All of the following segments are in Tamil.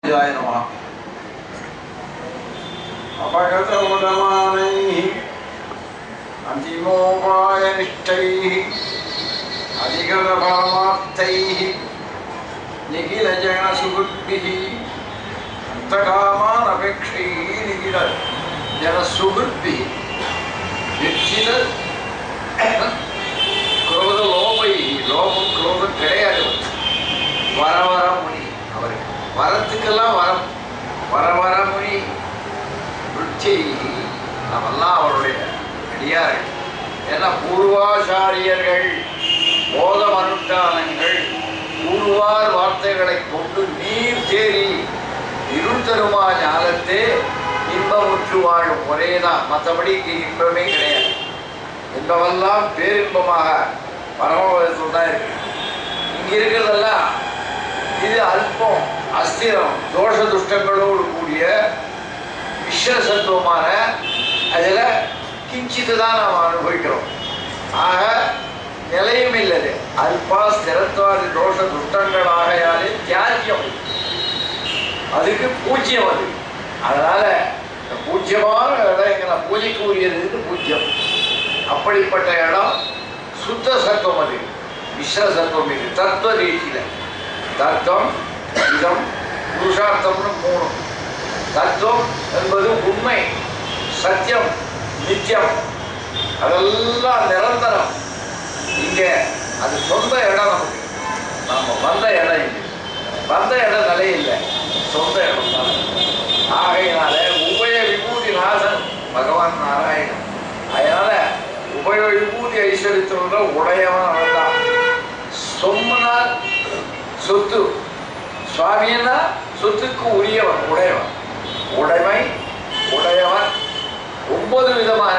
ஜாய நமः अपगतमुदमानैः अन्तिमोपायनिष्ठैः अधिगतपरमार्थैः निखिलजनसुहृद्भिः अन्तकामानपेक्षैः निखिल जनसुहृद्भिः நிச்சித குரோத லோபை லோபம் குரோதம் கிடையாது வர வர முனி அவருக்கு வரத்துக்கெல்லாம் வரம் வர வர முனி விருட்சை நாமெல்லாம் அவருடைய அடியார்கள் ஏன்னா பூர்வாச்சாரியர்கள் போதம் அனுஷ்டானங்கள் கூறுவார் வார்த்தைகளை கொண்டு நீர் தேறி இருள் தருமா ஞானத்தே இன்பமுற்று வாழும் ஒரே தான் மற்றபடி இங்கே இன்பமே கிடையாது இன்பமெல்லாம் பேரின்பமாக பரமபதத்தில் தான் இருக்கு இங்க இருக்கிறதெல்லாம் இது அல்பம் அஸ்திரம் தோஷ துஷ்டங்களோடு கூடிய விஸ்வசத்துவமான அதில் கிஞ்சித்து தான் நாம் அனுபவிக்கிறோம் ஆக நிலையும் இல்லது அல்பா ஸ்திரத்வாதி தோஷ துஷ்டங்கள் ஆகையாலே தியாகியம் அதுக்கு பூஜ்யம் அது அதனால இந்த பூஜ்யமான இடம் எங்களை பூஜைக்கு உரியது பூஜ்யம் அப்படிப்பட்ட இடம் சுத்த சத்துவம் அது மிஸ்ர சத்துவம் இது தத்துவ ரீதியில தத்துவம் இதம் புருஷார்த்தம்னு மூணு தத்துவம் என்பது உண்மை சத்தியம் நித்தியம் அதெல்லாம் நிரந்தரம் இங்கே அது சொந்த இடம் நமக்கு நம்ம வந்த இடம் இது வந்த இடம் நிலை இல்லை சொந்த இடம் தான் ஆகையினால உபய விபூதி நாதன் பகவான் நாராயணன் அதனால உபய விபூதி ஐஸ்வர்யத்தோட உடையவன் அவன் தான் சொம்னா சொத்து சுவாமின்னா சொத்துக்கு உரியவன் உடையவன் உடைமை உடையவன் ஒன்பது விதமான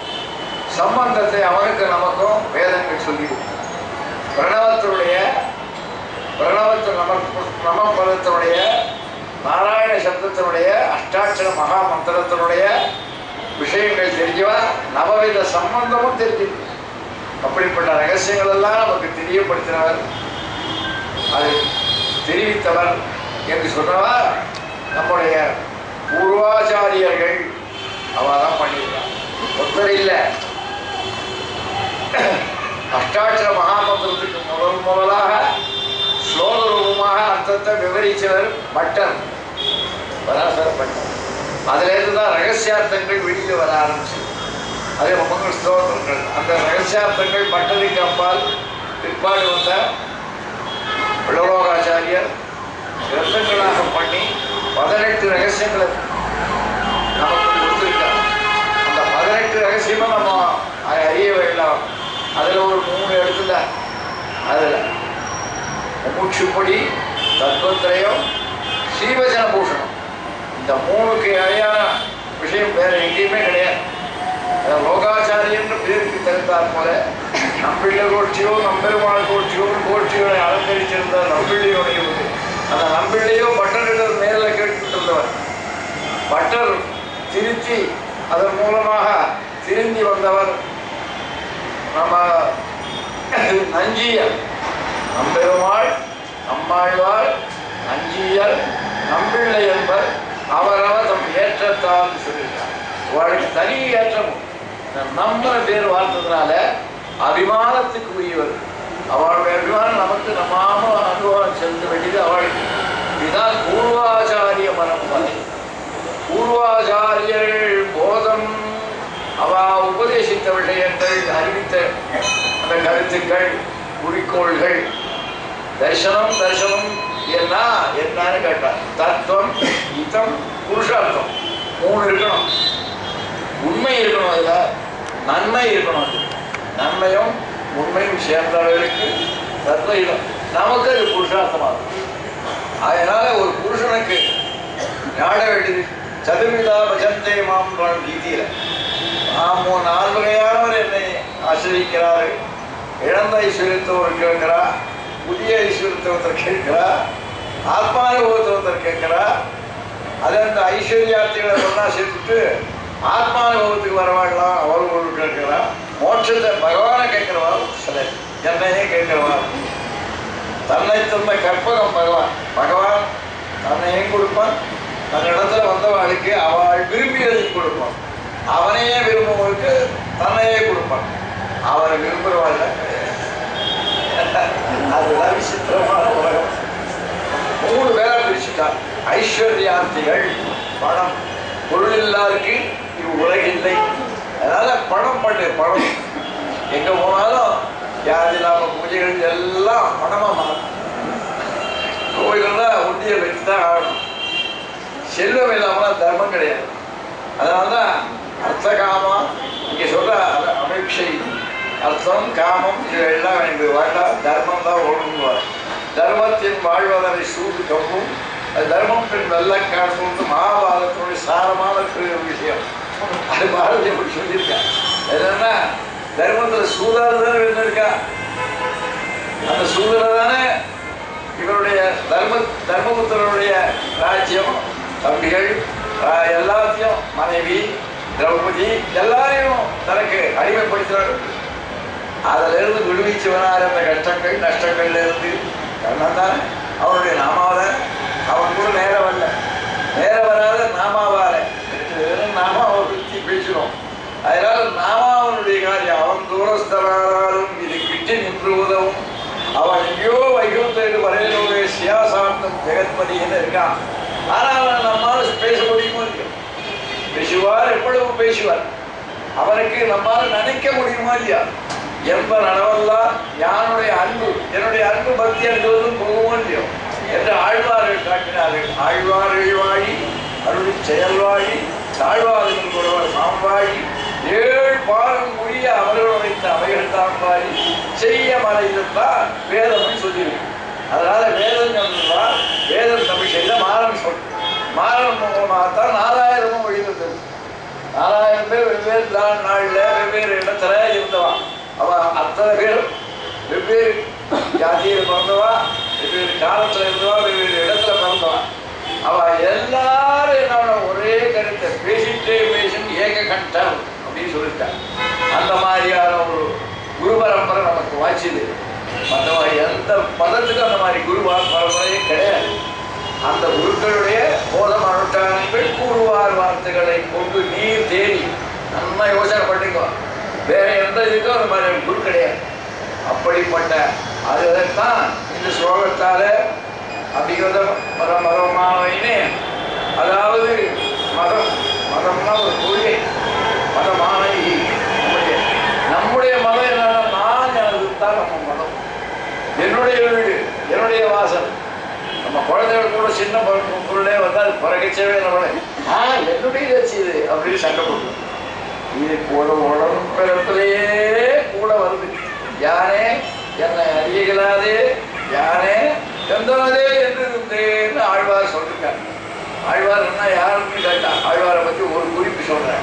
சம்பந்தத்தை அவனுக்கு நமக்கும் வேதங்கள் சொல்லி பிரணவத்தினுடைய பிரணவத்து நம நமபதத்தினுடைய நாராயண சப்தத்தினுடைய அஷ்டாட்சர மகா மந்திரத்தினுடைய விஷயங்கள் தெரிஞ்சவா நவவித சம்பந்தமும் தெரிஞ்சிருக்கு அப்படிப்பட்ட ரகசியங்கள் எல்லாம் நமக்கு தெரியப்படுத்தினவர் அது தெரிவித்தவர் என்று சொன்னவா நம்முடைய பூர்வாச்சாரியர்கள் அவ தான் பண்ணியிருக்கான் ஒருத்தர் இல்லை அஷ்டாட்சர மகாமந்திரத்துக்கு முதல் முதலாக ஸ்லோக ரூபமாக அர்த்தத்தை விவரித்தவர் பட்டர் பராசர பட்டர் அதுலேருந்து தான் ரகசியார்த்தங்கள் வெளியில் வர ஆரம்பிச்சு அதே மங்கள் ஸ்லோகங்கள் அந்த ரகசியார்த்தங்கள் பட்டருக்கு அப்பால் பிற்பாடு வந்த விளலோகாச்சாரியர் கிரந்தங்களாக பண்ணி பதினெட்டு ரகசியங்களை நமக்கு கொடுத்துருக்கார் அந்த பதினெட்டு ரகசியமும் நம்ம அதை அறிய வேண்டாம் அதில் ஒரு மூணு இடத்துல அதில் மூச்சுப்பொடி தத்துவத்திரயம் ஸ்ரீவச்சன பூஷணம் இந்த மூணுக்கு இணையான விஷயம் வேற எங்கேயுமே கிடையாது அதாவது லோகாச்சாரியன்ற பேருக்கு தெரிந்தார் போல நம்பிள்ளை கோஷ்டியோ நம்பெருமாள் கோஷ்டியோ கோஷ்டியோட அலங்கரிச்சிருந்த நம்பிள்ளையோடைய இது. அந்த நம்பிள்ளையோ பட்டரிடம் நேரில் கேட்டுருந்தவர் பட்டர் திருத்தி அதன் மூலமாக திருந்தி வந்தவர் நம்ம நஞ்சியர் நம்பெருமாள் நம்மாழ்வார் நஞ்சியர் நம்பிள்ளை என்பர் அவரவர் தம் ஏற்றத்தால் சொல்லியிருக்கார் அவளுக்கு தனி ஏற்றமும் இந்த நம்ம பேர் வாழ்ந்ததுனால அபிமானத்துக்கு உரியவர் அவளுடைய அபிமானம் நமக்கு நம்மாம அனுபவம் செலுத்த வேண்டியது அவளுக்கு இதுதான் பூர்வாச்சாரிய பரம்பரை பூர்வாச்சாரியர்கள் போதம் அவ உபதேசித்த விஷயங்கள் அறிவித்த அந்த கருத்துக்கள் குறிக்கோள்கள் தரிசனம் தரிசனம் என்ன என்னன்னு கேட்டார் தத்துவம் இதம் புருஷார்த்தம் மூணு இருக்கணும் உண்மை இருக்கணும் அதுல நன்மை இருக்கணும் அது நன்மையும் உண்மையும் சேர்ந்தவர்களுக்கு தத்துவ இதம் நமக்கு அது புருஷார்த்தமாகும் அதனால ஒரு புருஷனுக்கு நாட வேண்டியது சதுர்விதா பஜந்தே மாம் கீதையில ஆமோ நாலு வகையானவர் என்னை ஆசிரிக்கிறாரு இழந்த ஐஸ்வர்யத்தை ஒரு கேட்கிறா புதிய ஐஸ்வர்யத்தை ஒருத்தர் கேட்கிறா ஆத்மானுபவத்தை ஒருத்தர் கேட்கிறா அது அந்த ஐஸ்வர்யார்த்திகளை ஒன்றா சேர்த்துட்டு ஆத்மானுபவத்துக்கு வரவாடலாம் அவர் ஒரு கேட்கிறா மோட்சத்தை பகவானை கேட்கிறவா சிலர் என்னையே கேட்கிறவா தன்னை தந்த கற்பகம் பகவான் பகவான் தன்னையும் கொடுப்பான் தன் இடத்துல வந்தவாளுக்கு அவள் விரும்பியதையும் கொடுப்பான் அவனையே விரும்புவனுக்கு தன்னையே கொடுப்பான் அவரை விரும்புகிறவாள் அதுதான் விசித்திரமான உலகம் மூணு பேரா பிரிச்சுட்டான் ஐஸ்வர்யார்த்திகள் பணம் பொருள் இல்லாருக்கு இது உலகில்லை அதனால பணம் பண்ணு பணம் எங்க போனாலும் யார் இல்லாம பூஜைகள் எல்லாம் பணமா மாறும் கோயிலெல்லாம் உண்டிய வச்சு தான் ஆகணும் செல்வம் இல்லாமல் தர்மம் கிடையாது அதனால்தான் அர்த்த காமம் இங்க சொல்ற அத- அபேட்சை அர்த்தம் காமம் இது எல்லாம் எனக்கு வேண்டாம் தர்மம் தான் ஓடுவார் தர்மத்தின் வாழ்வதனை சூடு கம்பும் அது தர்மம் பின் வெள்ள காட்டும் மகாபாரதத்துடைய சாரமான ஒரு விஷயம் அது பாரதி அப்படி சொல்லியிருக்கேன் என்னன்னா தர்மத்துல சூதாறு தானே இருந்திருக்கா அந்த சூதனை தானே இவருடைய தர்ம தர்மபுத்திரனுடைய ராஜ்யம் தம்பிகள் ஆஹ், எல்லாத்தையும் மனைவி திரௌபதி எல்லாரையும் தனக்கு அடிமைப்படுத்தினார் அதுல இருந்து விடுவிச்சவனார் அந்த கஷ்டங்கள் நஷ்டங்கள்ல இருந்து கண்ணன் தானே அவனுடைய நாமாவத அவன் கூட நேரம் வரல நேரம் வராத நாமாவால வெறும் நாமாவை பற்றி பேசினோம் அதனால நாமாவனுடைய காரியம் அவன் தூரஸ்தராலும் இது கிட்டி நின்று உதவும் அவன் எங்கேயோ வைகுந்தேடு வரையிலுடைய சியாசாந்தம் ஜெகத்பதின்னு இருக்கான் ஆனா அவன் நம்மால பேச முடியுமோ இல்லையோ பேசுவார் எப்பொழுதும் பேசுவார் அவனுக்கு நம்மால் நினைக்க முடியுமா இல்லையா என்ப நடவெல்லாம் யானுடைய அன்பு என்னுடைய அன்பு பக்தி என்பதும் போகுமோ இல்லையோ என்று ஆழ்வார்கள் காட்டினார்கள் ஆழ்வார்கள் வாழி அருளி செயல்வாழி தாழ்வார்கள் ஒருவர் சாம்பாழி ஏழு பாலும் முடிய அவர்கள் வைத்த அவைகள் தான் வாழி செய்ய மறைந்திருந்தால் வேதம் சொல்லியிருக்கு அதனால வேதம் சொன்னா வேதம் தமிழ் செய்த மாறன் சொல் மாறன் மூலமாகத்தான் நாலாயிரமும் வழிவந்தது நாலாயிரம் பேர் வெவ்வேறு நாள் நாள்ல வெவ்வேறு இடத்துல இருந்தவன் அவன் அத்தனை பேரும் வெவ்வேறு ஜாதியில் பிறந்தவா வெவ்வேறு காலத்துல இருந்தவா வெவ்வேறு இடத்துல பிறந்தவன் அவ எல்லாரும் என்னோட ஒரே கருத்தை பேசிட்டே பேசும் ஏக கண்டம் அப்படின்னு சொல்லிட்டான் அந்த மாதிரியான ஒரு குரு பரம்பரை நமக்கு வாய்ச்சது மற்றவங்க எந்த மதத்துக்கும் அந்த மாதிரி குரு பரம்பரையே கிடையாது அந்த குருக்களுடைய போதம் அனுஷ்டானங்கள் கூறுவார் வார்த்தைகளை கொண்டு நீர் தேடி நம்ம யோசனை பண்ணிக்கோ வேற எந்த இதுக்கும் அந்த மாதிரி குரு கிடையாது அப்படிப்பட்ட அதுதான் இந்த ஸ்லோகத்தால அபிகத மத மதமானே அதாவது மதம் மதம்னா ஒரு கொள்கை மதமானை நம்முடைய நம்முடைய மதம் என்னன்னா நான் எனது தான் நம்ம மதம் என்னுடைய வீடு என்னுடைய வாசல் நம்ம குழந்தைகள் கூட சின்ன பொருள் பொருளே வந்து அது பிறகச்சவே நம்மளே ஆ என்னுடைய வச்சு இது அப்படின்னு சண்டை போட்டு இது கூட உடம்பு பிறப்பிலேயே கூட வருது யானே என்னை அறியலாதே யானே எந்தவதே என்று இருந்தேன்னு ஆழ்வார் சொல்லிருக்காங்க ஆழ்வார் என்ன யாருன்னு கேட்டா ஆழ்வாரை பத்தி ஒரு குறிப்பு சொல்றேன்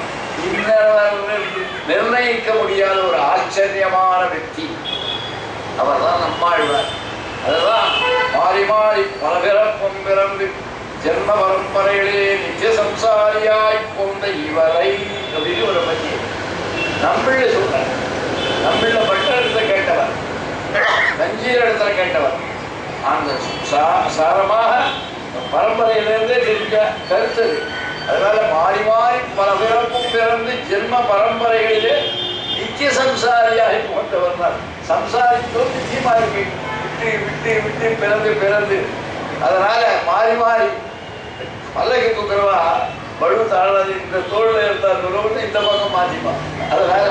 இன்ன நிர்ணயிக்க முடியாத ஒரு ஆச்சரியமான వ్యక్తి அவர் தான் நம்மாழ்வார் அதுதான் மாறி மாறி பல பிறப்பும் பிறந்து ஜென்ம பரம்பரையிலே நித்திய சம்சாரியாய் போந்த இவரை அப்படின்னு ஒரு பத்தி நம்மள சொல்றார் நம்மள பட்ட இடத்துல கேட்டவர் நஞ்சீர இடத்துல கேட்டவர் அந்த சா- சாரமாக பரம்பரையிலிருந்தே தெரிஞ்ச கருத்து அது. அதனால மாறி மாறி பல பிறப்பும் பிறந்து ஜென்ம பரம்பரைகளிலே நித்திய சம்சாரியாகி போன்றவர் தான் சம்சாரித்தோம் நிச்சயமா இருக்கு விட்டு விட்டு விட்டு பிறந்து பிறந்து அதனால மாறி மாறி பல்லக்கு தூக்குறவா பழு தாழாது இந்த தோல்ல இருந்தா துறவுன்னு இந்த பக்கம் மாத்திப்பான் அதனால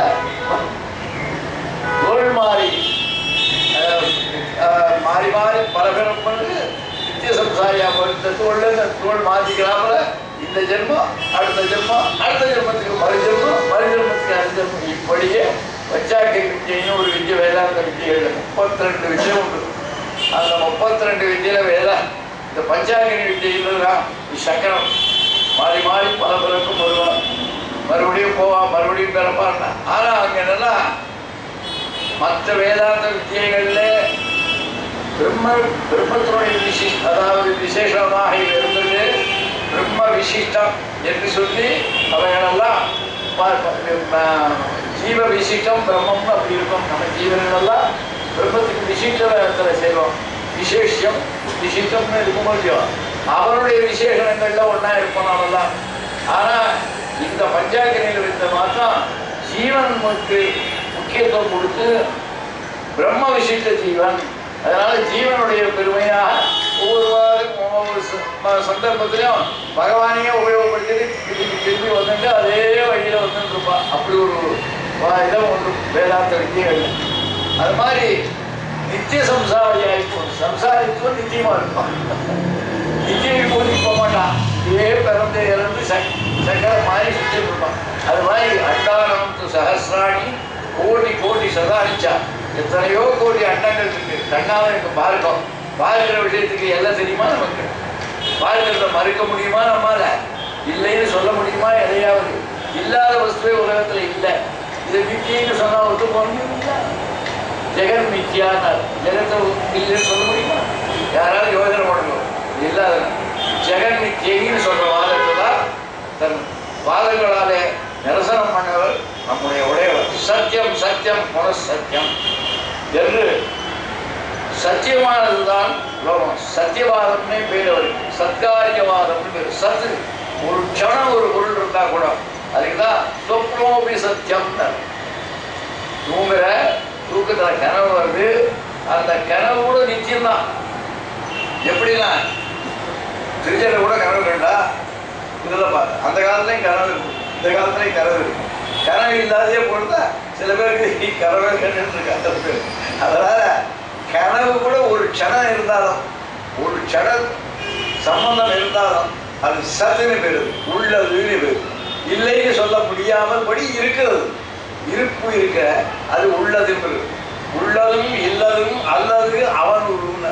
தோல் மாறி அஹ், அஹ், மாறி மாறி பல பேரும் பண்ணு நித்திய சம்சாரியா இந்த தோல்ல இந்த தோல் மாத்திக்கிறாப்புல இந்த ஜென்மம் அடுத்த ஜென்மம் அடுத்த ஜென்மத்துக்கு மறு ஜென்மம் மறு ஜென்மத்துக்கு அடுத்த ஜென்மம் இப்படியே வச்சாக்கை வித்தியையும் ஒரு வித்யை வேதாந்த வித்தியைகள் முப்பத்தி ரெண்டு விஷயம் உண்டு அந்த முப்பத்தி ரெண்டு வித்தியில வேதா இந்த பஞ்சாங்கினி வித்தியில் தான் சக்கரம் மாறி மாறி பல பிறக்கும் வருவான் மறுபடியும் போவான் மறுபடியும் பிறப்பான் ஆனா அங்க என்னன்னா மற்ற வேதாந்த வித்தியைகள்ல பிரம்ம பிரம்மத்தினுடைய விசிஷ் அதாவது விசேஷமாக இருந்தது பிரம்ம விசிஷ்டம் என்று சொல்லி அவைகளெல்லாம் ப- ப- ப- ஜீவ விசிஷ்டம் பிரம்மம் அப்படி இருக்கும் நம்ம ஜீவனெல்லாம் பிரம்மத்துக்கு விசிஷ்ட இடத்துல செய்வோம் விசேஷம் விசிஷ்டம்னு இருக்கும் இல்லையோ அவனுடைய விசேஷங்கள்ல ஒண்ணா இருப்போம் நாமெல்லாம் ஆனா இந்த பஞ்சாக்கிரையில் இருந்த மாத்திரம் ஜீவனுக்கு முக்கியத்துவம் கொடுத்து பிரம்ம விசிஷ்ட ஜீவன் அதனால ஜீவனுடைய பெருமையாக ஒவ்வொரு வாரம் ஒவ்வொரு ச- ம- சந்தர்ப்பத்திலையும் பகவானையே உபயோகப்படுத்தி திருப்பி திருப்பி வந்துட்டு அதே வழியில வந்துட்டு இருப்பான் அப்படி ஒரு வா- இடம் ஒன்று வேதாந்த வித்தியர்கள் அது மாதிரி நித்திய சம்சாரியாயிருக்கும் சம்சாரித்துவம் நித்தியமா இருப்பான் நித்தியம் போது போக மாட்டான் இதே பிறந்து இறந்து சக் சக்கரை மாதிரி சுற்றிட்டு இருப்பான் அது மாதிரி அண்டானம் சஹசிராணி கோடி கோடி சதானிச்சா எத்தனையோ கோடி அண்டங்கள் இருக்கு கண்ணால இருக்கு பார்க்கும் பார்க்கிற விஷயத்துக்கு எல்லாம் தெரியுமா நமக்கு பார்க்கிறத மறுக்க முடியுமா நம்மால இல்லைன்னு சொல்ல முடியுமா எதையாவது இல்லாத வஸ்துவே உலகத்துல இல்லை இது நித்தியன்னு சொன்னா ஒத்து போனீங்க ஜெகன் மித்யானார் ஜெகத்தை இல்லைன்னு சொல்ல முடியுமா யாராவது யோசனை பண்ணுங்க இல்லாத ஜெகன் மித்தியின்னு சொல்ற வாதத்தை தான் தன் வாதங்களாலே நிரசனம் பண்ணவர் நம்முடைய உடையவர் சத்தியம் சத்தியம் புனஸ் சத்தியம் என்று சத்தியமானதுதான் லோகம் சத்தியவாதம்னே பேர் அவருக்கு சத்காரியவாதம்னு பேர் சத்து ஒரு க்ஷணம் ஒரு பொருள் இருந்தா கூட அதுக்கு தான் சொப்னோபி சத்தியம் தூங்குற தூக்கத்துல கனவு வருது அந்த கனவு கூட நிச்சயம்தான் எப்படின்னா திருச்செல கூட கனவு கண்டா இதில் பார்த்து அந்த காலத்துலையும் கனவு இருக்கும் இந்த காலத்துலையும் கனவு இருக்கும் கனவு இல்லாதே பொழுதா சில பேருக்கு கனவே கண்டுட்டு இருக்காங்க அதனால கனவு கூட ஒரு க்ஷணம் இருந்தாலும் ஒரு க்ஷண சம்பந்தம் இருந்தாலும் அது சத்துன்னு பேரு உள்ளதுன்னு பேரு இல்லைன்னு சொல்ல முடியாமல் படி இருக்கிறது இருப்பு இருக்க அது உள்ளதுன்னு பேரு உள்ளதும் இல்லதும் அல்லது அவன் உருவன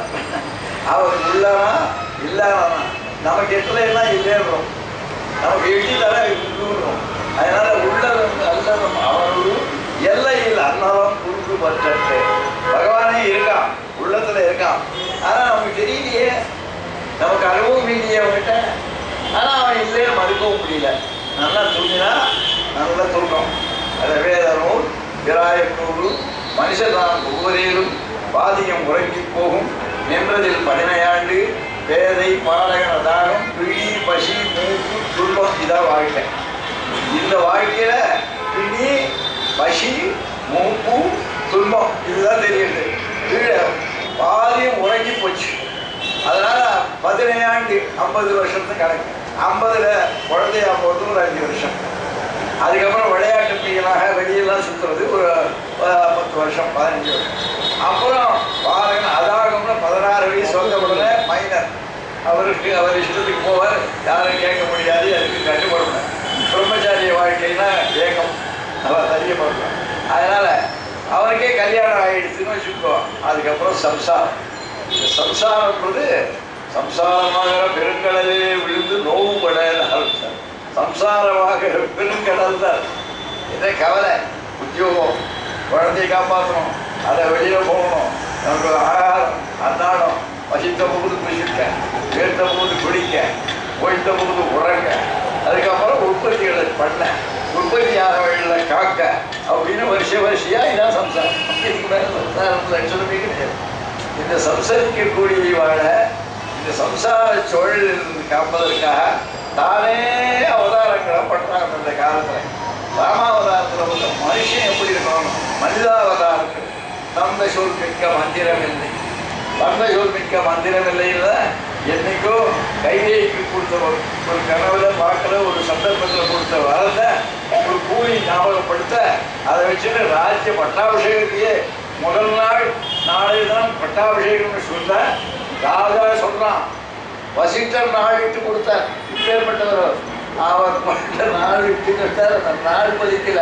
அவன் உள்ளனா இல்லானா நமக்கு எட்டுல எல்லாம் இல்லைன்றோம் நமக்கு எட்டி தர உள்ளுன்றோம் அதனால உள்ளதும் அல்லதும் அவனோடு எல்லையில் அன்னலம் குறுக்கு பற்றற்று பகவானே இருக்கான் உள்ளத்துல இருக்கான் ஆனா நமக்கு தெரியலையே நமக்கு அனுபவம் இல்லையே அவன்கிட்ட ஆனா அவன் இல்லைன்னு மறுக்கவும் முடியல நல்லா தூங்கினா நல்லா தூக்கம் அதை வேத நூல் பிராயம் நூறு மனுஷன் நாம் ஒவ்வொரேலும் பாதியம் உறங்கி போகும் நின்றதில் பதினையாண்டு பேதை பாடகன் தாகம் பிடி பசி மூக்கு துன்பம் இதான் வாழ்க்கை இந்த வாழ்க்கையில பிடி பசி மூக்கு துன்பம் இதுதான் தெரியுது கீழே பாதியம் உறங்கி போச்சு அதனால பதினையாண்டு ஐம்பது வருஷத்து கணக்கு ஐம்பதுல குழந்தையா போகிறது ஒரு அஞ்சு வருஷம் அதுக்கப்புறம் விளையாட்டு பிரியனாக வெளியெல்லாம் சுற்றுறது ஒரு அஹ், பத்து வருஷம் பதினஞ்சு வருஷம் அப்புறம் பாருங்க அதாகம்னு பதினாறு வயசு வந்த உடனே மைனர் அவருக்கு அவர் இஷ்டத்துக்கு போவார் யாரும் கேட்க முடியாது அதுக்கு கட்டுப்படணும் பிரம்மச்சாரிய வாழ்க்கைனா ஏகம் அவர் தெரியப்படணும் அதனால அவருக்கே கல்யாணம் ஆயிடுச்சுன்னு வச்சுக்கோ அதுக்கப்புறம் சம்சாரம் இந்த சம்சாரம்ன்றது சம்சாரமாகிற பெருங்கடலே விழுந்து நோவுபட ஆரம்பிச்சார் சம்சாரமாகிற பெருங்கடல் தான் இதே கவலை உத்தியோகம் குழந்தையை காப்பாற்றணும் அதை வெளியில போகணும் நமக்கு ஆகாரம் அன்னாடம் பசித்த போது புசிக்க வேர்த்த போது குடிக்க ஓய்ந்த போது உறங்க அதுக்கப்புறம் உற்பத்திகளை பண்ண உற்பத்தி ஆகிற வழியில் காக்க அப்படின்னு வருஷ வரிசையா இதான் சம்சாரம் இதுக்கு மேல சம்சாரம் லட்சணமே கிடையாது இந்த சம்சரிக்கக்கூடிய வாழ இந்த சம்சார சூழலிலிருந்து காப்பதற்காக தானே அவதாரங்களை பண்றாங்க இந்த காலத்துல ராமாவதாரத்துல வந்து மனுஷன் எப்படி இருக்கணும் மனிதாவதாரத்தில் தந்த சொல் மிக்க மந்திரம் இல்லை தந்த சொல் மிக்க மந்திரம் இல்லைல்ல என்னைக்கோ கைதேய்க்கு கொடுத்த ஒரு ஒரு கனவுல பார்க்கல ஒரு சந்தர்ப்பத்தில் கொடுத்த வரத்தை ஒரு கூலி ஞாபகப்படுத்த அதை வச்சுட்டு ராஜ்ய பட்டாபிஷேகத்தையே முதல் நாள் நாளை தான் பட்டாபிஷேகம்னு சொல்ல ராஜா சொல்றான் வசிஷ்டர் நாள் விட்டு கொடுத்தார் இப்பேற்பட்டவர் அவர் பட்ட நாள் விட்டு கொடுத்தார் அந்த நாள் பதிக்கல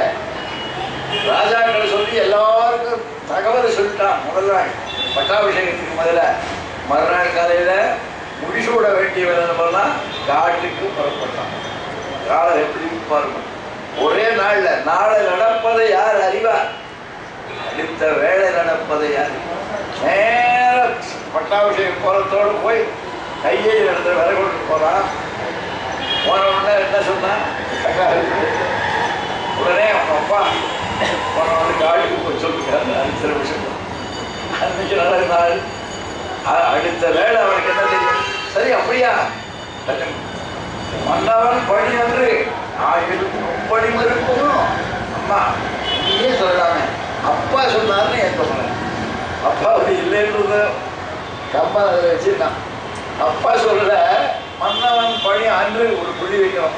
ராஜாக்கள் சொல்லி எல்லாருக்கும் தகவல் சொல்லிட்டான் முதல் நாள் பட்டாபிஷேகத்துக்கு முதல்ல மறுநாள் காலையில முடிசூட வேண்டியவன் என்ன பண்ணா காட்டுக்கு புறப்பட்டான் காலம் எப்படி பாருங்க ஒரே நாள்ல நாளை நடப்பதை யார் அறிவார் அடுத்த வேலை நடப்பதை யார் நேர பட்டாபிஷேக கோலத்தோடு போய் கையை எடுத்து விலை கொண்டு போறான் போன உடனே என்ன சொன்னான் அக்கா, உடனே அவங்க அப்பா போன உடனே காட்டுக்கு போய் சொல்லுங்க அடுத்த விஷயம் அன்னைக்கு நல்ல நாள் அ- அடுத்த வேலை அவனுக்கு என்ன தெரியும் சரி அப்படியா மன்னவன் பணி என்று ஆயிரம் பணி மறுக்கணும் அம்மா நீயே சொல்லலாமே அப்பா சொன்னார்னு ஏற்க போனேன் அப்பா அப்படி இல்லைன்றது கப்பா அதை வச்சிருக்கான் அப்பா சொல்ல மன்னவன் பணி அன்று ஒரு புள்ளி வைக்கணும்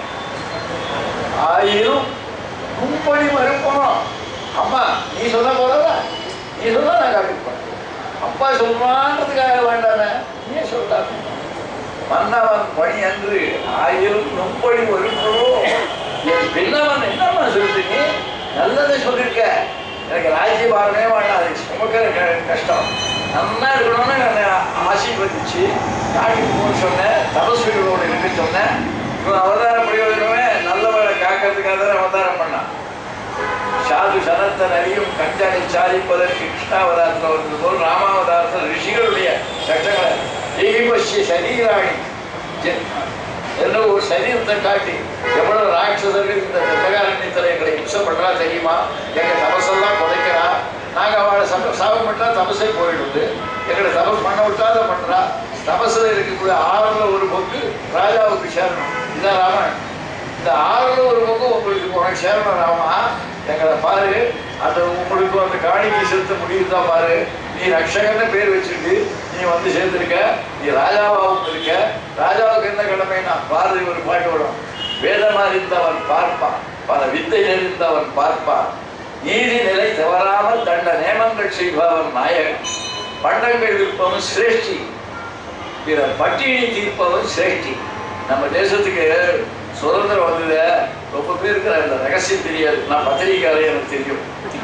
ஆயிரம் முன்பணி மறுக்கணும் அம்மா நீ சொல்ல போறத நீ சொல்ல நான் காப்பிப்பேன் அப்பா சொல்றான்றதுக்காக வேண்டாமே நீ சொல்லாமே மன்னவன் பணி அன்று ஆயிரம் நும்படி ஒருவரோ என் பின்னவன் என்னம்மா சொல்றீங்க நல்லதை சொல்லிருக்க எனக்கு ராஜ்யபாரமே வேண்டாம் அது சுமக்கிற க- கஷ்டம் நல்லா இருக்கணும்னு நான் ஆசீர்வதிச்சு காட்டுக்கு போக சொன்னேன் தபஸ்விகளோடு இருக்க சொன்னேன் இவன் அவதார பிரயோஜனமே நல்லவரை காக்கிறதுக்காக தான் அவதாரம் பண்ணான் சாது சனத்தன் அறியும் கஞ்சனை சாதிப்பதற்கு கிருஷ்ணாவதாரத்தில் வந்தது போல் ராமாவதாரத்தில் ரிஷிகளுடைய கஷ்டங்களை தெய்வசிய சரீராணி ஜெ- என்ன ஒரு சரீரத்தை காட்டி எவ்வளவு ராட்சசர்கள் இந்த தண்டகாரண்யத்தில் எங்களை இம்சம் பண்றா தெரியுமா எங்க தபசெல்லாம் குறைக்கிறா நாங்க அவளை சப சாபம் பண்ணா தபசே போயிடுது எங்களை தபஸ் பண்ண விட்டாத பண்றா தபசுல இருக்கக்கூடிய ஆறுல ஒரு பங்கு ராஜாவுக்கு சேரணும் இதான் ராமன் இந்த ஆறுல ஒரு பக்கம் உங்களுக்கு உனக்கு சேரணும் ராமா எங்களை பாரு அந்த உங்களுக்கு அந்த காணிக்கை செலுத்த முடியுதா பாரு நீ ரக்ஷகன்னு பேர் வச்சுட்டு நீ வந்து சேர்ந்திருக்க நீ ராஜாவாகவும் இருக்க ராஜாவுக்கு என்ன கடமைனா பாரதி ஒரு பாட்டு வரும் வேதம் அறிந்தவன் பார்ப்பான் பல வித்தை அறிந்தவன் பார்ப்பான் நீதி நிலை தவறாமல் தண்ட நேமங்கள் செய்பவன் நாயகன் பண்டங்கள் விற்பவன் சிரேஷ்டி பிற பட்டினி தீர்ப்பவன் சிரேஷ்டி நம்ம தேசத்துக்கு சுதந்திரம் வந்தது ரொம்ப பேருக்கு அந்த ரகசியம் தெரியாது நான் பத்திரிகையாளர் எனக்கு தெரியும்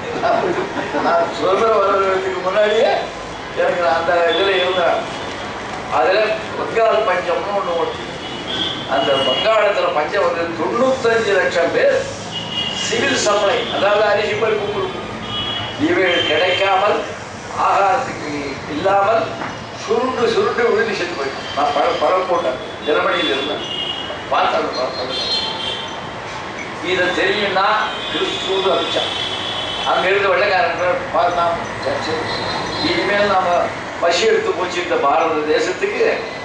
நான் சுதந்திரம் வர்றதுக்கு முன்னாடியே எனக்கு நான் அந்த இதில் இருந்தேன் அதில் பெங்கால் பஞ்சம்னு ஒன்று ஓட்டு அந்த வங்காளத்தில் பஞ்சம் வந்து தொண்ணூத்தஞ்சு லட்சம் பேர் சிவில் சப்ளை அதாவது அரிசி பருப்பு கொடுக்கும் இவைகள் கிடைக்காமல் ஆகாரத்துக்கு இல்லாமல் சுருண்டு சுருண்டு விழுந்து செத்து போயிடும் நான் பழ பழம் போட்டேன் தினமணியில் இருந்தேன் பார்த்தேன் பார்த்தேன் இதை தெரியும்னா கிறிஸ்துவ அமிச்சான் அங்க இருந்து வெள்ளக்காரன் பார்த்தான் சரி, இனிமேல் நாம பசி எடுத்து போச்சு இந்த பாரத தேசத்துக்கு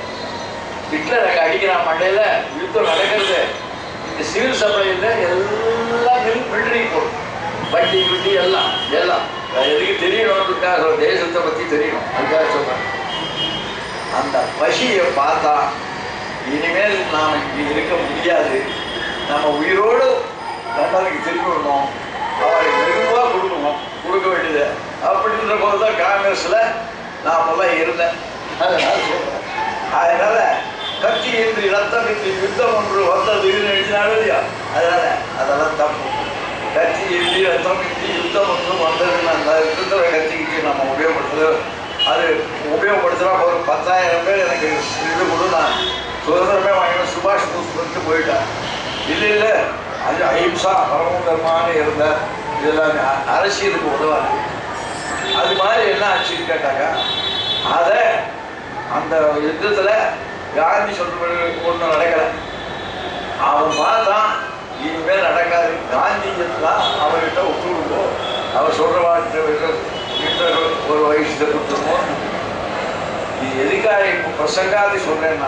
ஹிட்லர் அங்க அடிக்கிறான் மண்டையில யுத்தம் நடக்கிறது இந்த சிவில் சப்ளைல எல்லாம் மிலிட்டரி போடும் வண்டி குட்டி எல்லாம் எல்லாம் அது எதுக்கு தெரியணுன்றதுக்காக ஒரு தேசத்தை பத்தி தெரியணும் அதுக்காக சொல்றேன் அந்த பசியை பார்த்தா இனிமேல் நாம் இங்கே இருக்க முடியாது நம்ம உயிரோடு லண்டனுக்கு திரும்பி விடணும் அவருக்கு மெதுவாக கொடுக்கணும் கொடுக்க வேண்டியது அப்படின்ற போது தான் காங்கிரஸில் நான் முதல்ல இருந்தேன் அதனால சொல்கிறேன் அதனால கட்சி இன்றி ரத்தம் இன்றி யுத்தம் ஒன்று வந்தது எழுதினாலும் இல்லையா அதனால அதெல்லாம் தப்பு கட்சி இன்றி ரத்தம் இன்றி யுத்தம் ஒன்று வந்ததுன்னு அந்த யுத்தத்தில் கட்சிக்கு நம்ம உபயோகப்படுத்துறது அது உபயோகப்படுத்துனா ஒரு பத்தாயிரம் பேர் எனக்கு இது கொடு நான் சுதந்திரமே வாங்கின சுபாஷ் போஸ் பண்ணிட்டு போயிட்டேன் இல்லை இல்லை அது அஹிம்சா பரமதர்மான்னு இருந்த இதெல்லாம் அ- அரசியலுக்கு உதவாது அது மாதிரி என்ன ஆச்சுன்னு கேட்டாக்கா அதை அந்த யுத்தத்தில் காந்தி சொல்றது ஒன்றும் நடக்கலை அவன் பார்த்தான் இனிமேல் நடக்காது காந்தி தான் அவர்கிட்ட ஒத்து கொடுப்போம் அவர் சொல்ற வார்த்தை ஒரு வயசுல கொடுத்துருவோம் இது எதுக்காக இப்போ பிரசங்காதி சொல்றேன்னா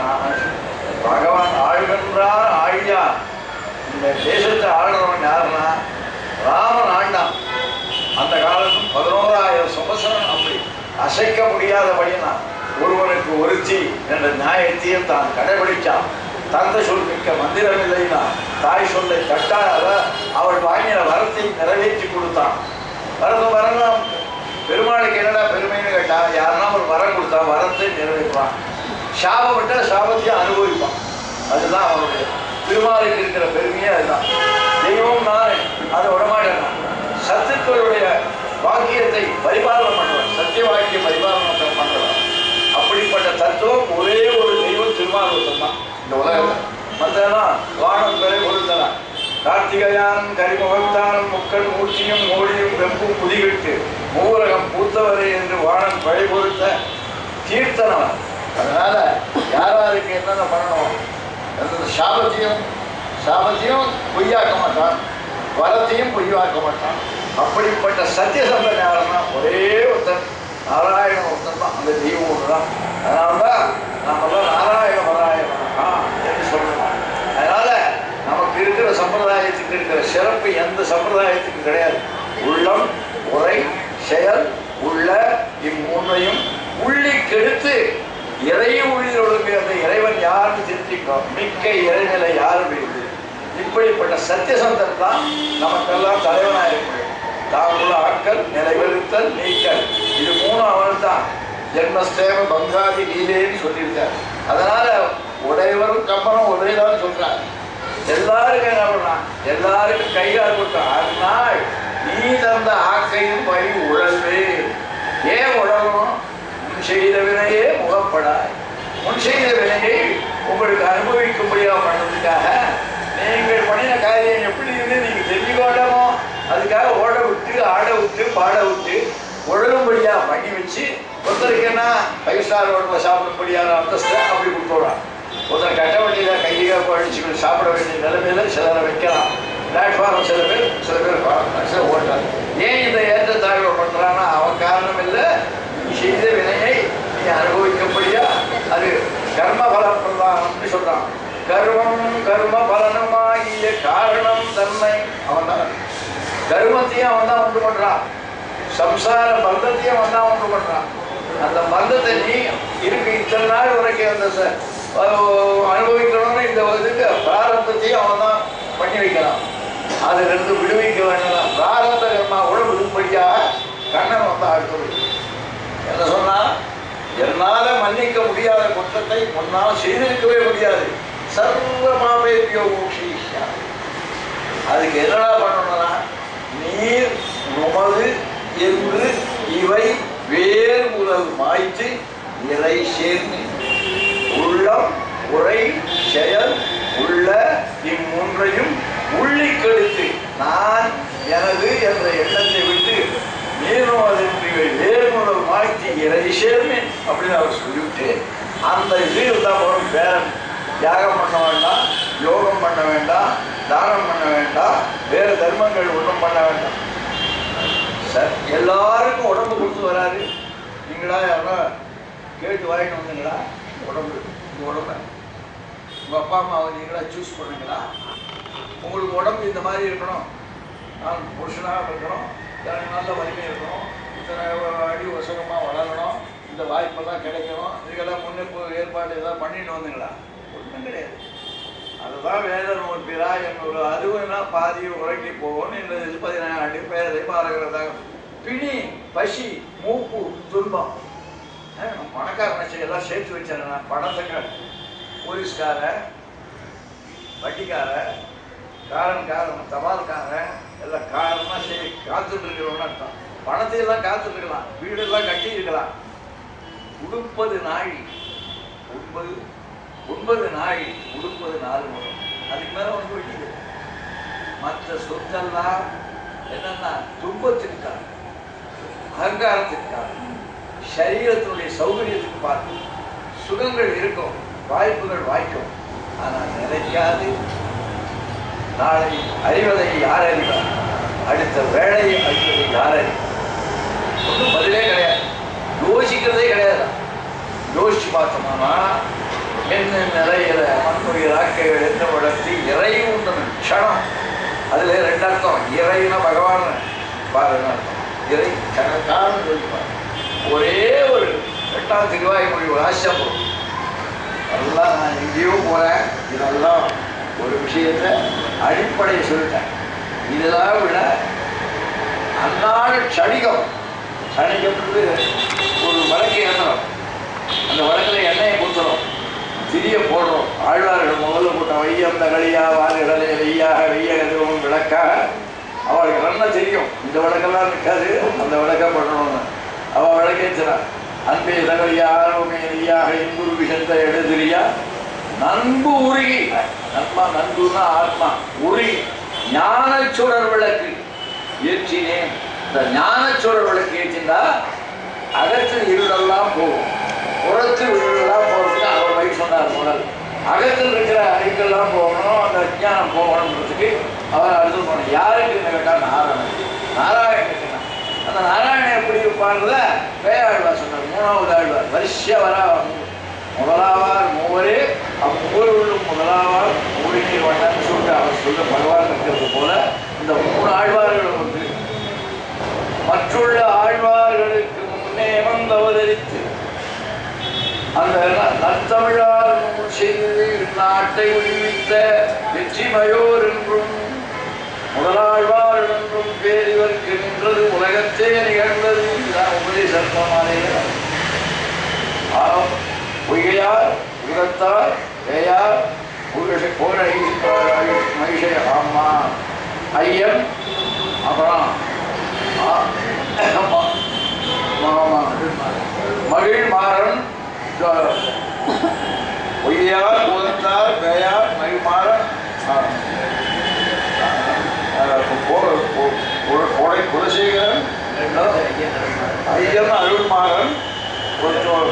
பகவான் ஆழ்கின்றார் ஆழியா இந்த தேசத்தை ஆளுறவன் யாருன்னா ராமன் ஆண்டான் அந்த காலத்தும் பதினோராயிரம் சம்பத்சரம் அப்படி அசைக்க முடியாதபடினா ஒருவனுக்கு ஒருத்தி என்ற நியாயத்தையும் தான் கடைபிடிச்சான் தந்தை சொல் மிக்க மந்திரம் இல்லைன்னா தாய் சொல்லை தட்டாத அவள் வாங்கின வரத்தை நிறைவேற்றி கொடுத்தான் வரது வரலாம் பெருமாளுக்கு என்னடா பெருமைன்னு கேட்டா யாருன்னா ஒரு வரம் கொடுத்தா வரத்தை நிறைவேற்றுவான் சாபம் விட்டா சாபத்தையும் அனுபவிப்பான் அதுதான் அவனுடைய திருமாலுக்கு இருக்கிற பெருமையே அதுதான் தெய்வம் நான் அதை விடமாட்டேன் சத்துக்களுடைய வாக்கியத்தை பரிபாலனம் பண்ணுவான் சத்திய வாக்கிய பரிபாலனம் பண்ணுவான் அப்படிப்பட்ட தத்துவம் ஒரே ஒரு தெய்வம் திருமாவளவன் தான் இந்த உலகத்தில் மற்றெல்லாம் வானம் பிறை கொடுத்தலாம் கார்த்திகையான் கரிமுகத்தான் முக்கன் மூச்சியும் மோடியும் வெம்பும் முதிகிட்டு மூவரகம் பூத்தவரே என்று வானம் பிழை பொறுத்த கீர்த்தனவன் அதனால யாராருக்கு என்னென்ன பண்ணணும் அந்த சாபத்தையும் சாபத்தையும் பொய்யாக்க மாட்டான் வரத்தையும் பொய்யாக்க மாட்டான் அப்படிப்பட்ட சத்தியசந்தன் யாருன்னா ஒரே ஒருத்தன் நாராயணன் ஒருத்தன் தான் அந்த தெய்வம் ஒன்று தான் அதனால தான் நாமெல்லாம் நாராயண வராயணா என்று சம்பிரதாயத்துக்கு இருக்கிற சிறப்பு எந்த சம்பிரதாயத்துக்கும் கிடையாது உள்ளம் உரை செயல் உள்ள இம்மூன்றையும் உள்ளி கெடுத்து இறைய உள்ளில் அந்த இறைவன் யாருன்னு தெரிஞ்சுக்கிறோம் மிக்க இறைநிலை யாரும் இருக்குது இப்படிப்பட்ட சத்தியசந்தன் தான் நமக்கெல்லாம் தலைவனாக இருக்கு தாங்குள்ள ஆக்கல் நிலைவெறுத்தல் நீக்கல் இது மூணு அவன் தான் ஜென்மஸ்தேவ பங்காதி லீலேன்னு சொல்லியிருக்கார் அதனால உடையவரும் கம்பனும் ஒரே தான் சொல்றார் எல்லாருக்கும் என்ன பண்ணான் எல்லாருக்கும் கைகால் கொடுத்தான் அதனால் நீ தந்த ஆக்கையும் வழி உழல்வே ஏன் உழலும் முன் செய்த வினையே முகப்படாய் முன் செய்த வினையை உங்களுக்கு அனுபவிக்கும்படியாக பண்ணதுக்காக நீங்கள் பண்ணின காரியம் எப்படி இருந்து நீங்க தெரிஞ்சுக்கோட்டமோ அதுக்காக ஓட விட்டு ஆட விட்டு பாட விட்டு உழலும்படியா பண்ணி வச்சு ஒருத்தருக்கு என்ன ஃபைவ் ஸ்டார் ஹோட்டலில் சாப்பிடும்படியான அந்தஸ்தை அப்படி கொடுத்துடுறான் ஒருத்தர் கட்ட வண்டியில் கையை அடிச்சுக்கிட்டு சாப்பிட வேண்டிய நிலைமையில சிலரை வைக்கலாம் பிளாட்ஃபார்ம் சில பேர் சில பேர் பா- சில ஓட்டுறாங்க ஏன் இந்த ஏற்றத்தாழ்வு பண்றான்னா அவன் காரணம் இல்லை நீ செய்த வினையை நீ அனுபவிக்கும்படியா அது கர்ம பலம் பிரதானம்னு சொல்றான் கர்மம் கர்ம பலனுமாகிய காரணம் தன்மை அவன் தான் கர்மத்தையும் அவன் தான் உண்டு பண்றான் சம்சார பந்தத்தையும் அவன் தான் உண்டு பண்றான் அந்த பந்தத்தை நீ இருக்கு இத்தனை நாள் வரைக்கும் அந்த ச- அஹ் அனுபவிக்கணும்னு இந்த இதுக்கு பிராரத்தத்தையும் அவன் தான் பண்ணி வைக்கலாம் அதுல இருந்து விடுவிக்க வேண்டாம் பிராரத்த கர்மா கூட விடும்படியாக கண்ணன் வந்து அடுத்தது என்ன சொன்னா என்னால மன்னிக்க முடியாத குற்றத்தை முன்னால் செய்திருக்கவே முடியாது சர்வ பாபேபியோ மோக்ஷிஷ்யா அதுக்கு என்னடா பண்ணணும்னா நீர் உமது என்று இவை வேர் முதல் மாய்த்து இறை சேர்ந்து உள்ளம் உரை செயல் உள்ள இம்மூன்றையும் உள்ளி கெடுத்து நான் எனது என்ற எண்ணத்தை விட்டு நீரும் அதற்கு இவை வேர் முதல் மாய்த்து இறை சேர்ந்து அப்படின்னு அவர் சொல்லிவிட்டு அந்த இது தான் வரும் பேரன் தியாகம் பண்ண வேண்டாம் யோகம் பண்ண வேண்டாம் தானம் பண்ண வேண்டாம் வேறு தர்மங்கள் ஒன்றும் பண்ண வேண்டாம் சார் எல்லாருக்கும் உடம்பு கொடுத்து வராரு நீங்களா யாரா கேட்டு வாங்கிட்டு வந்தீங்களா உடம்பு இந்த உடம்ப உங்கள் அப்பா அம்மாவை நீங்களா சூஸ் பண்ணுங்களா உங்களுக்கு உடம்பு இந்த மாதிரி இருக்கணும் நான் புருஷனாக இருக்கணும் எனக்கு நல்ல வலிமை இருக்கணும் இத்தனை அடி வசகமாக வளரணும் இந்த வாய்ப்பெல்லாம் கிடைக்கணும் இதுக்கெல்லாம் முன்னெப்பு ஏற்பாடு ஏதாவது பண்ணிட்டு வந்தீங்களா ஒன்றும் கிடையாது அதுதான் வேத நூல் பிறா என்னோட அதுவுன்னா பாதி உறங்கி போகணும் இந்த இது பதினாறு பேரை பாருகிறதாக பிணி பசி மூப்பு துன்பம் அஹ் பணக்காரனை எல்லாம் சேர்த்து வச்சாரு நான் பணத்துக்கு போலீஸ்கார வட்டிக்கார காரன் காரன் தபால்காரன் எல்லாம் காரணமா சரி காத்துட்டு இருக்கிறவங்க அர்த்தம் பணத்தை எல்லாம் காத்துட்டு இருக்கலாம் வீடெல்லாம் கட்டி இருக்கலாம் உடுப்பது நாழி உண்பது உண்பது நாழி உடுப்பது நாலு முறம் அதுக்கு மேல ஒன்று வைக்குது மற்ற சொத்தெல்லாம் என்னன்னா துன்பத்திற்காக அகங்காரத்திற்காக சரீரத்தினுடைய சௌகரியத்துக்கு பார்த்து சுகங்கள் இருக்கும் வாய்ப்புகள் வாய்க்கும் ஆனால் நிலைக்காது நாளை அறிவதை யார் அறிவார் அடுத்த வேலையை அறிவதை யார் அறிவார் ஒன்றும் பதிலே கிடையாது யோசிக்கிறதே கிடையாது யோசிச்சு பார்த்தோம்னா என்ன நிலையில மண்ணுயிர் ஆக்கைகள் என்ன வளர்த்தி இறை உண்டன க்ஷணம் அதுல ரெண்டு அர்த்தம் இறைனா பகவான் பாருங்க அர்த்தம் இறை கணக்கான யோசிப்பார் ஒரே ஒரு எட்டாம் திருவாய் மொழி வாசிச்சா போதும் அதெல்லாம் நான் எங்கேயோ போறேன் இதெல்லாம் ஒரு விஷயத்த அடிப்படையை சொல்லிட்டேன் இதெல்லாம் விட அன்னாட க்ஷணிகம் க்ஷணிகம்ன்றது ஒரு வழக்கு ஏற்றணும் அந்த வழக்கில் எண்ணெயை கொடுத்துரும் திரிய போடுறோம் ஆழ்வார்கள் முதல்ல போட்ட வையம் தகழியா வாரிடலே வெய்யாக வெய்ய கதுவும் விளக்காக அவளுக்கு நல்லா தெரியும் இந்த விளக்கெல்லாம் நிற்காது அந்த விளக்க பண்ணணும்னு அவள் விளக்கேச்சுனா அன்பே தகழியா ஆர்வமே நெய்யாக இன்புரு விஷந்த எழுதிரியா நன்பு உருகி நன்மா நன்புன்னா ஆத்மா உருகி ஞானச்சுடர் விளக்கு ஏற்றினேன் இந்த ஞானச்சுடர் விளக்கு ஏற்றினா அகத்தில் இருளெல்லாம் போகும் புறத்தில் இருளெல்லாம் போகிறதுக்கு அவர் வழி சொன்னார் முதல் அகத்தில் இருக்கிற அழுக்கெல்லாம் போகணும் அந்த அஜ்ஞானம் போகணுன்றதுக்கு அவர் அடுத்து போனோம் யாருக்கு இந்த கேட்டால் நாராயணன் நாராயணன் கேட்டான் அந்த நாராயணன் எப்படி இருப்பான்றத பேயாழ்வார் சொன்னார் மூணாவது ஆழ்வார் வரிசையா வரா முதலாவார் மூவரே அம்மூருள்ளும் முதலாவார் மூலிகை வண்ணன்னு சொல்லிட்டு அவர் சொல்ல பகவான் இருக்கிறது வந்து அவதரித்து அந்த நத்தமிழால் நூல் செய்து நாட்டை விடுவித்த வெற்றிமயோர் என்றும் முதலாழ்வார் என்றும் பேரிவர்க்கு நின்றது உலகத்தே நிகழ்ந்தது இதுதான் உபதேசமாலையில் பொய்கையார் உரத்தார் ஏயார் புகழ புகழை மகிஷை ஆமா ஐயன் அப்புறம் ஆ- மா- மா- மகிழ் மாறன் பொய்யார் உரத்தார் பேயார் மகிழ்மாறன் கோடை குலசேகரன் ஐயன் அருள்மாறன் கொஞ்சம்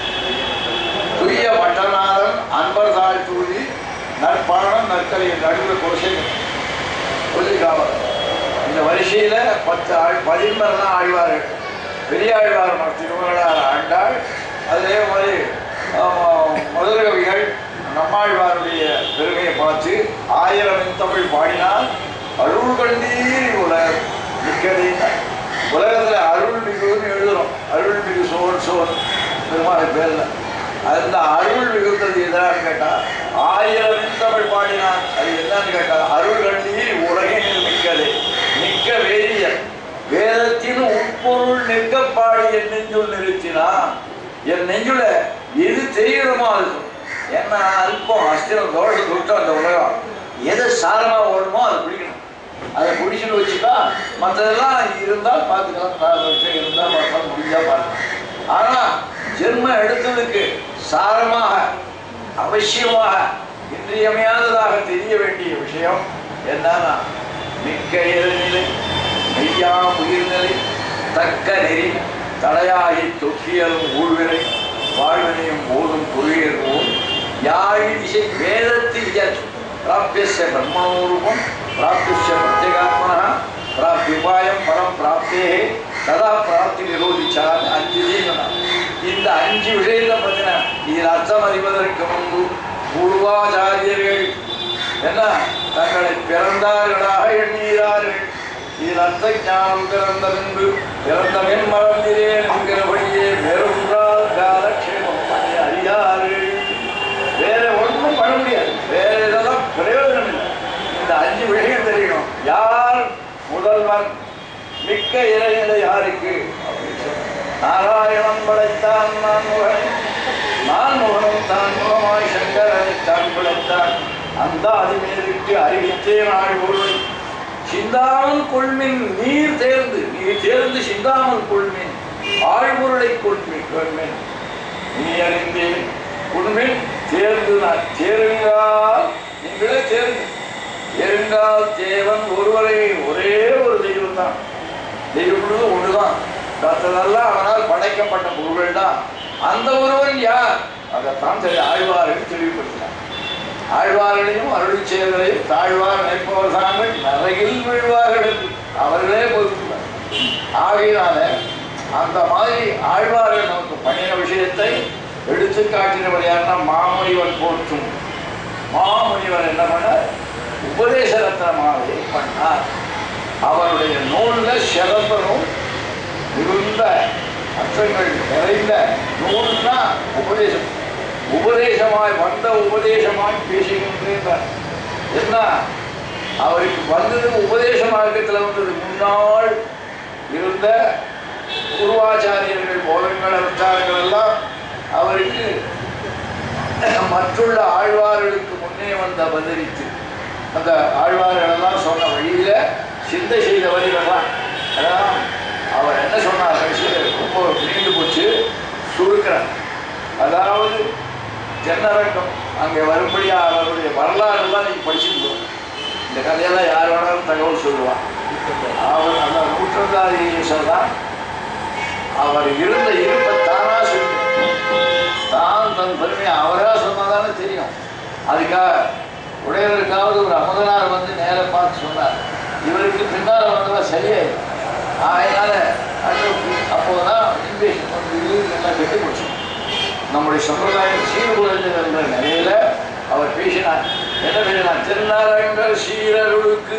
துரிய மட்டநாதன் அன்பர் தாழ் தூதி நற்பாணம் நற்கலை நடுவில் குலசேகரன் சொல்லிக்காவல் இந்த வரிசையில் பத்து ஆள் பதின்பர் தான் ஆழ்வார்கள் பெரிய ஆழ்வார் திருமகளார் ஆண்டாள் அதே மாதிரி ஆமாம், மதுர கவிகள் நம்மாழ்வாருடைய பெருமையை பார்த்து ஆயிரம் தமிழ் பாடினால் அருள் கண்டீர் உலகம் மிக்கதே உலகத்தில் அருள் மிகுன்னு எழுதுறோம் அருள் மிகு சோன் சோன் பெருமாள் பேர்ல அந்த அருள் மிகுந்தது எதான்னு கேட்டா ஆயிரம் தமிழ் பாடினான் அது என்னன்னு கேட்டா அருள் கண்டீர் உலகினில் மிக்கதே மிக்க வேதியன் வேதத்தின் உட்பொருள் நிற்க பாடி என் நெஞ்சுள் நிறுத்தினான் என் நெஞ்சுல எது தெரியணுமோ அது என்ன அல்பம் அஸ்திரம் தோஷம் துட்டம் அந்த உலகம் எது சாரமா ஓடுமோ அது பிடிக்கணும் அதை பிடிச்சிட்டு வச்சுட்டா மற்றதெல்லாம் இருந்தால் பார்த்துக்கலாம் நான் வச்சு இருந்தால் பார்க்கலாம் முடிஞ்சா பார்க்கலாம் ஆனா ஜென்மம் எடுத்ததுக்கு சாரமாக அவசியமாக இன்றியமையாததாக தெரிய வேண்டிய விஷயம் என்னன்னா மிக்க இறைநிலை மெய்யா உயிர்நிலை தக்க நெறி தடையாகி தொக்கியலும் ஊழ்வினை வாழ்வினையும் போதும் பொருளியர்வோம் யாழி திசை வேதத்து இயல் பிராபியஸ்ய பிரம்மணோரூபம் பிராபியஸ்ய பிரத்யேகாத்மனா பிராப்தியுபாயம் பரம் பிராப்தே ததா பிராப்தி நிரோதிச்சார் அஞ்சு விஷயம் இந்த அஞ்சு விஷயத்தை பற்றின இதில் அர்த்தம் அறிவதற்கு முன்பு பூர்வாச்சாரியர்கள் என்ன தங்களை பிறந்தார்களாக எண்ணீரார்கள் இதில் அர்த்த ஞானம் பிறந்த பின்பு பிறந்த பின் மறந்திரேன் என்கிறபடியே வேறொன்றால் காலக்ஷேமம் பண்ணி அறியார்கள் வேற ஒன்றும் பண்ண முடியாது வேற இதெல்லாம் பிரயோஜனம் இல்லை இந்த அஞ்சு விஷயம் தெரியணும் யார் முதல்வன் மிக்க இறைநிலை யாருக்கு அப்படின்னு சொல்லி. நாராயணன் படைத்தான் நான் முகனை நான் முகனும் தான் முகமாய் சங்கரனை தான் படைத்தான் அந்த அதிமேலுக்கு அறிவித்தே நாள் பொருள் சிந்தாமல் கொள்மின் நீர் தேர்ந்து நீர் தேர்ந்து சிந்தாமல் கொள்மின் ஆழ்பொருளை கொள்மின் கொள்மின் நீ அறிந்தேன் உண்மையில் தேர்ந்து நான் தேருங்கால் நீங்களே தேர்ந்து தேருங்கால் தேவன் ஒருவரை ஒரே ஒரு தெய்வம் தான் தெய்வம் ஒன்றுதான் மற்றதெல்லாம் அவனால் படைக்கப்பட்ட பொருள்கள் தான் அந்த ஒருவன் யார் அதைத்தான் சரி ஆழ்வார்கள் தெளிவுபடுத்தினார் ஆழ்வார்களையும் அருள் செயல்களையும் தாழ்வார் நினைப்பவர் தாங்கள் நரகில் விழுவார்கள் என்று அவர்களே பொறுத்துள்ளார் ஆகையினால அந்த மாதிரி ஆழ்வார்கள் நமக்கு பண்ணின விஷயத்தை எடுத்து காட்டினவர் யாருன்னா மாமுனிவன் போற்றும் மாமுனிவர் என்ன பண்ணார் உபதேச ரத்னமாவை பண்ணார் அவருடைய நூல்ல சிறந்த நூல் மிகுந்த அர்த்தங்கள் நிறைந்த நூல்னா உபதேசம் உபதேசமாய் வந்த உபதேசமாய் பேசுகின்றார் என்ன அவருக்கு வந்தது உபதேச மார்க்கத்தில் வந்தது முன்னாள் இருந்த குருவாச்சாரியர்கள் போதங்கள் அவச்சாரங்கள் எல்லாம் அவருக்கு மற்றுள்ள ஆழ்வார்களுக்கு முன்னே வந்து அவதரித்து அந்த ஆழ்வார்கள் எல்லாம் சொன்ன வழியில சிந்தை செய்த வழிகள்லாம் அதான் அவர் என்ன சொன்னார் கடைசியில் ரொம்ப நீண்டு போச்சு சுருக்கிறார் அதாவது ஜன்னரங்கம் அங்கே வரும்படியா அவருடைய வரலாறு எல்லாம் நீங்க படிச்சுட்டு இந்த கதையெல்லாம் யார் வேணாலும் தகவல் சொல்லுவான் அவர் அந்த நூற்றந்தாதி ஈஸ்வர் தான் அவர் இருந்த இருப்பை தானா சொல்லி தான் தன் பெருமையை அவரா சொன்னதானே தெரியும் அதுக்காக உடையவருக்காவது ஒரு அமுதனார் வந்து நேரா பார்த்து சொன்னார் இவருக்கு பின்னால வந்ததா சரியாயிடும் அதனால அப்போதான் இன்வேஷன் வந்து இது எல்லாம் கெட்டு போச்சு நம்முடைய சம்பிரதாயம் சீர்குலைந்து என்ற நிலையில அவர் பேசினார் என்ன பேசினார் திருநாராயணர் சீரருளுக்கு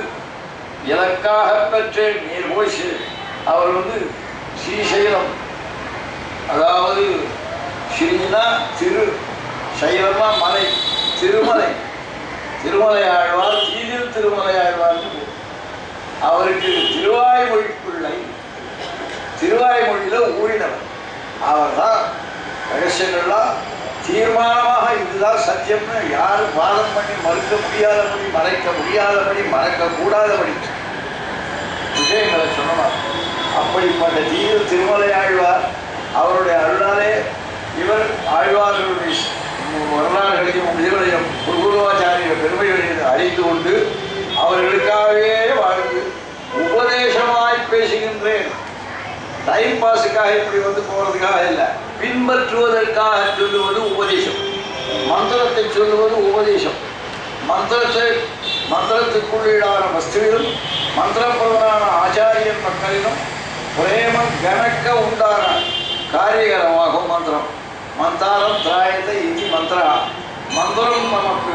இலக்காக பெற்றேன் நீர் போய் சேர். அவர் வந்து ஸ்ரீசைலம் அதாவது ஸ்ரீனா திரு சைவமா மலை திருமலை திருமலை ஆழ்வார் தீதில் திருமலை ஆழ்வார்னு பேர். அவருக்கு திருவாய்மொழி பிள்ளை திருவாய்மொழியில ஊழினவர் அவர்தான் ரகசியங்கள்லாம் தீர்மானமாக இதுதான் சத்தியம்னு யாரும் வாதம் பண்ணி மறுக்க முடியாதபடி மறைக்க முடியாதபடி மறக்க கூடாதபடி விஷயங்களை சொன்னார் அப்படிப்பட்ட தீவு திருமலை ஆழ்வார் அவருடைய அருளாலே இவர் ஆழ்வார்களுடைய வரலாறுகளையும் உயிர்களையும் குருகுருவாச்சாரிய பெருமைகளையும் அறிந்து கொண்டு அவர்களுக்காகவே வாழ்ந்து உபதேசமாய் பேசுகின்றேன் டைம் பாஸுக்காக இப்படி வந்து போறதுக்காக இல்லை பின்பற்றுவதற்காக சொல்லுவது உபதேசம் மந்திரத்தை சொல்லுவது உபதேசம் மந்திரத்தை மந்திரத்துக்குள்ளீடான வஸ்துவிலும் மந்திரப்பிரதனான ஆச்சாரியன் மக்களிலும் பிரேமம் கணக்க உண்டான காரியகரமாகும் மந்திரம் மந்தாரம் திராயத்தை இது மந்திரா மந்திரம் நமக்கு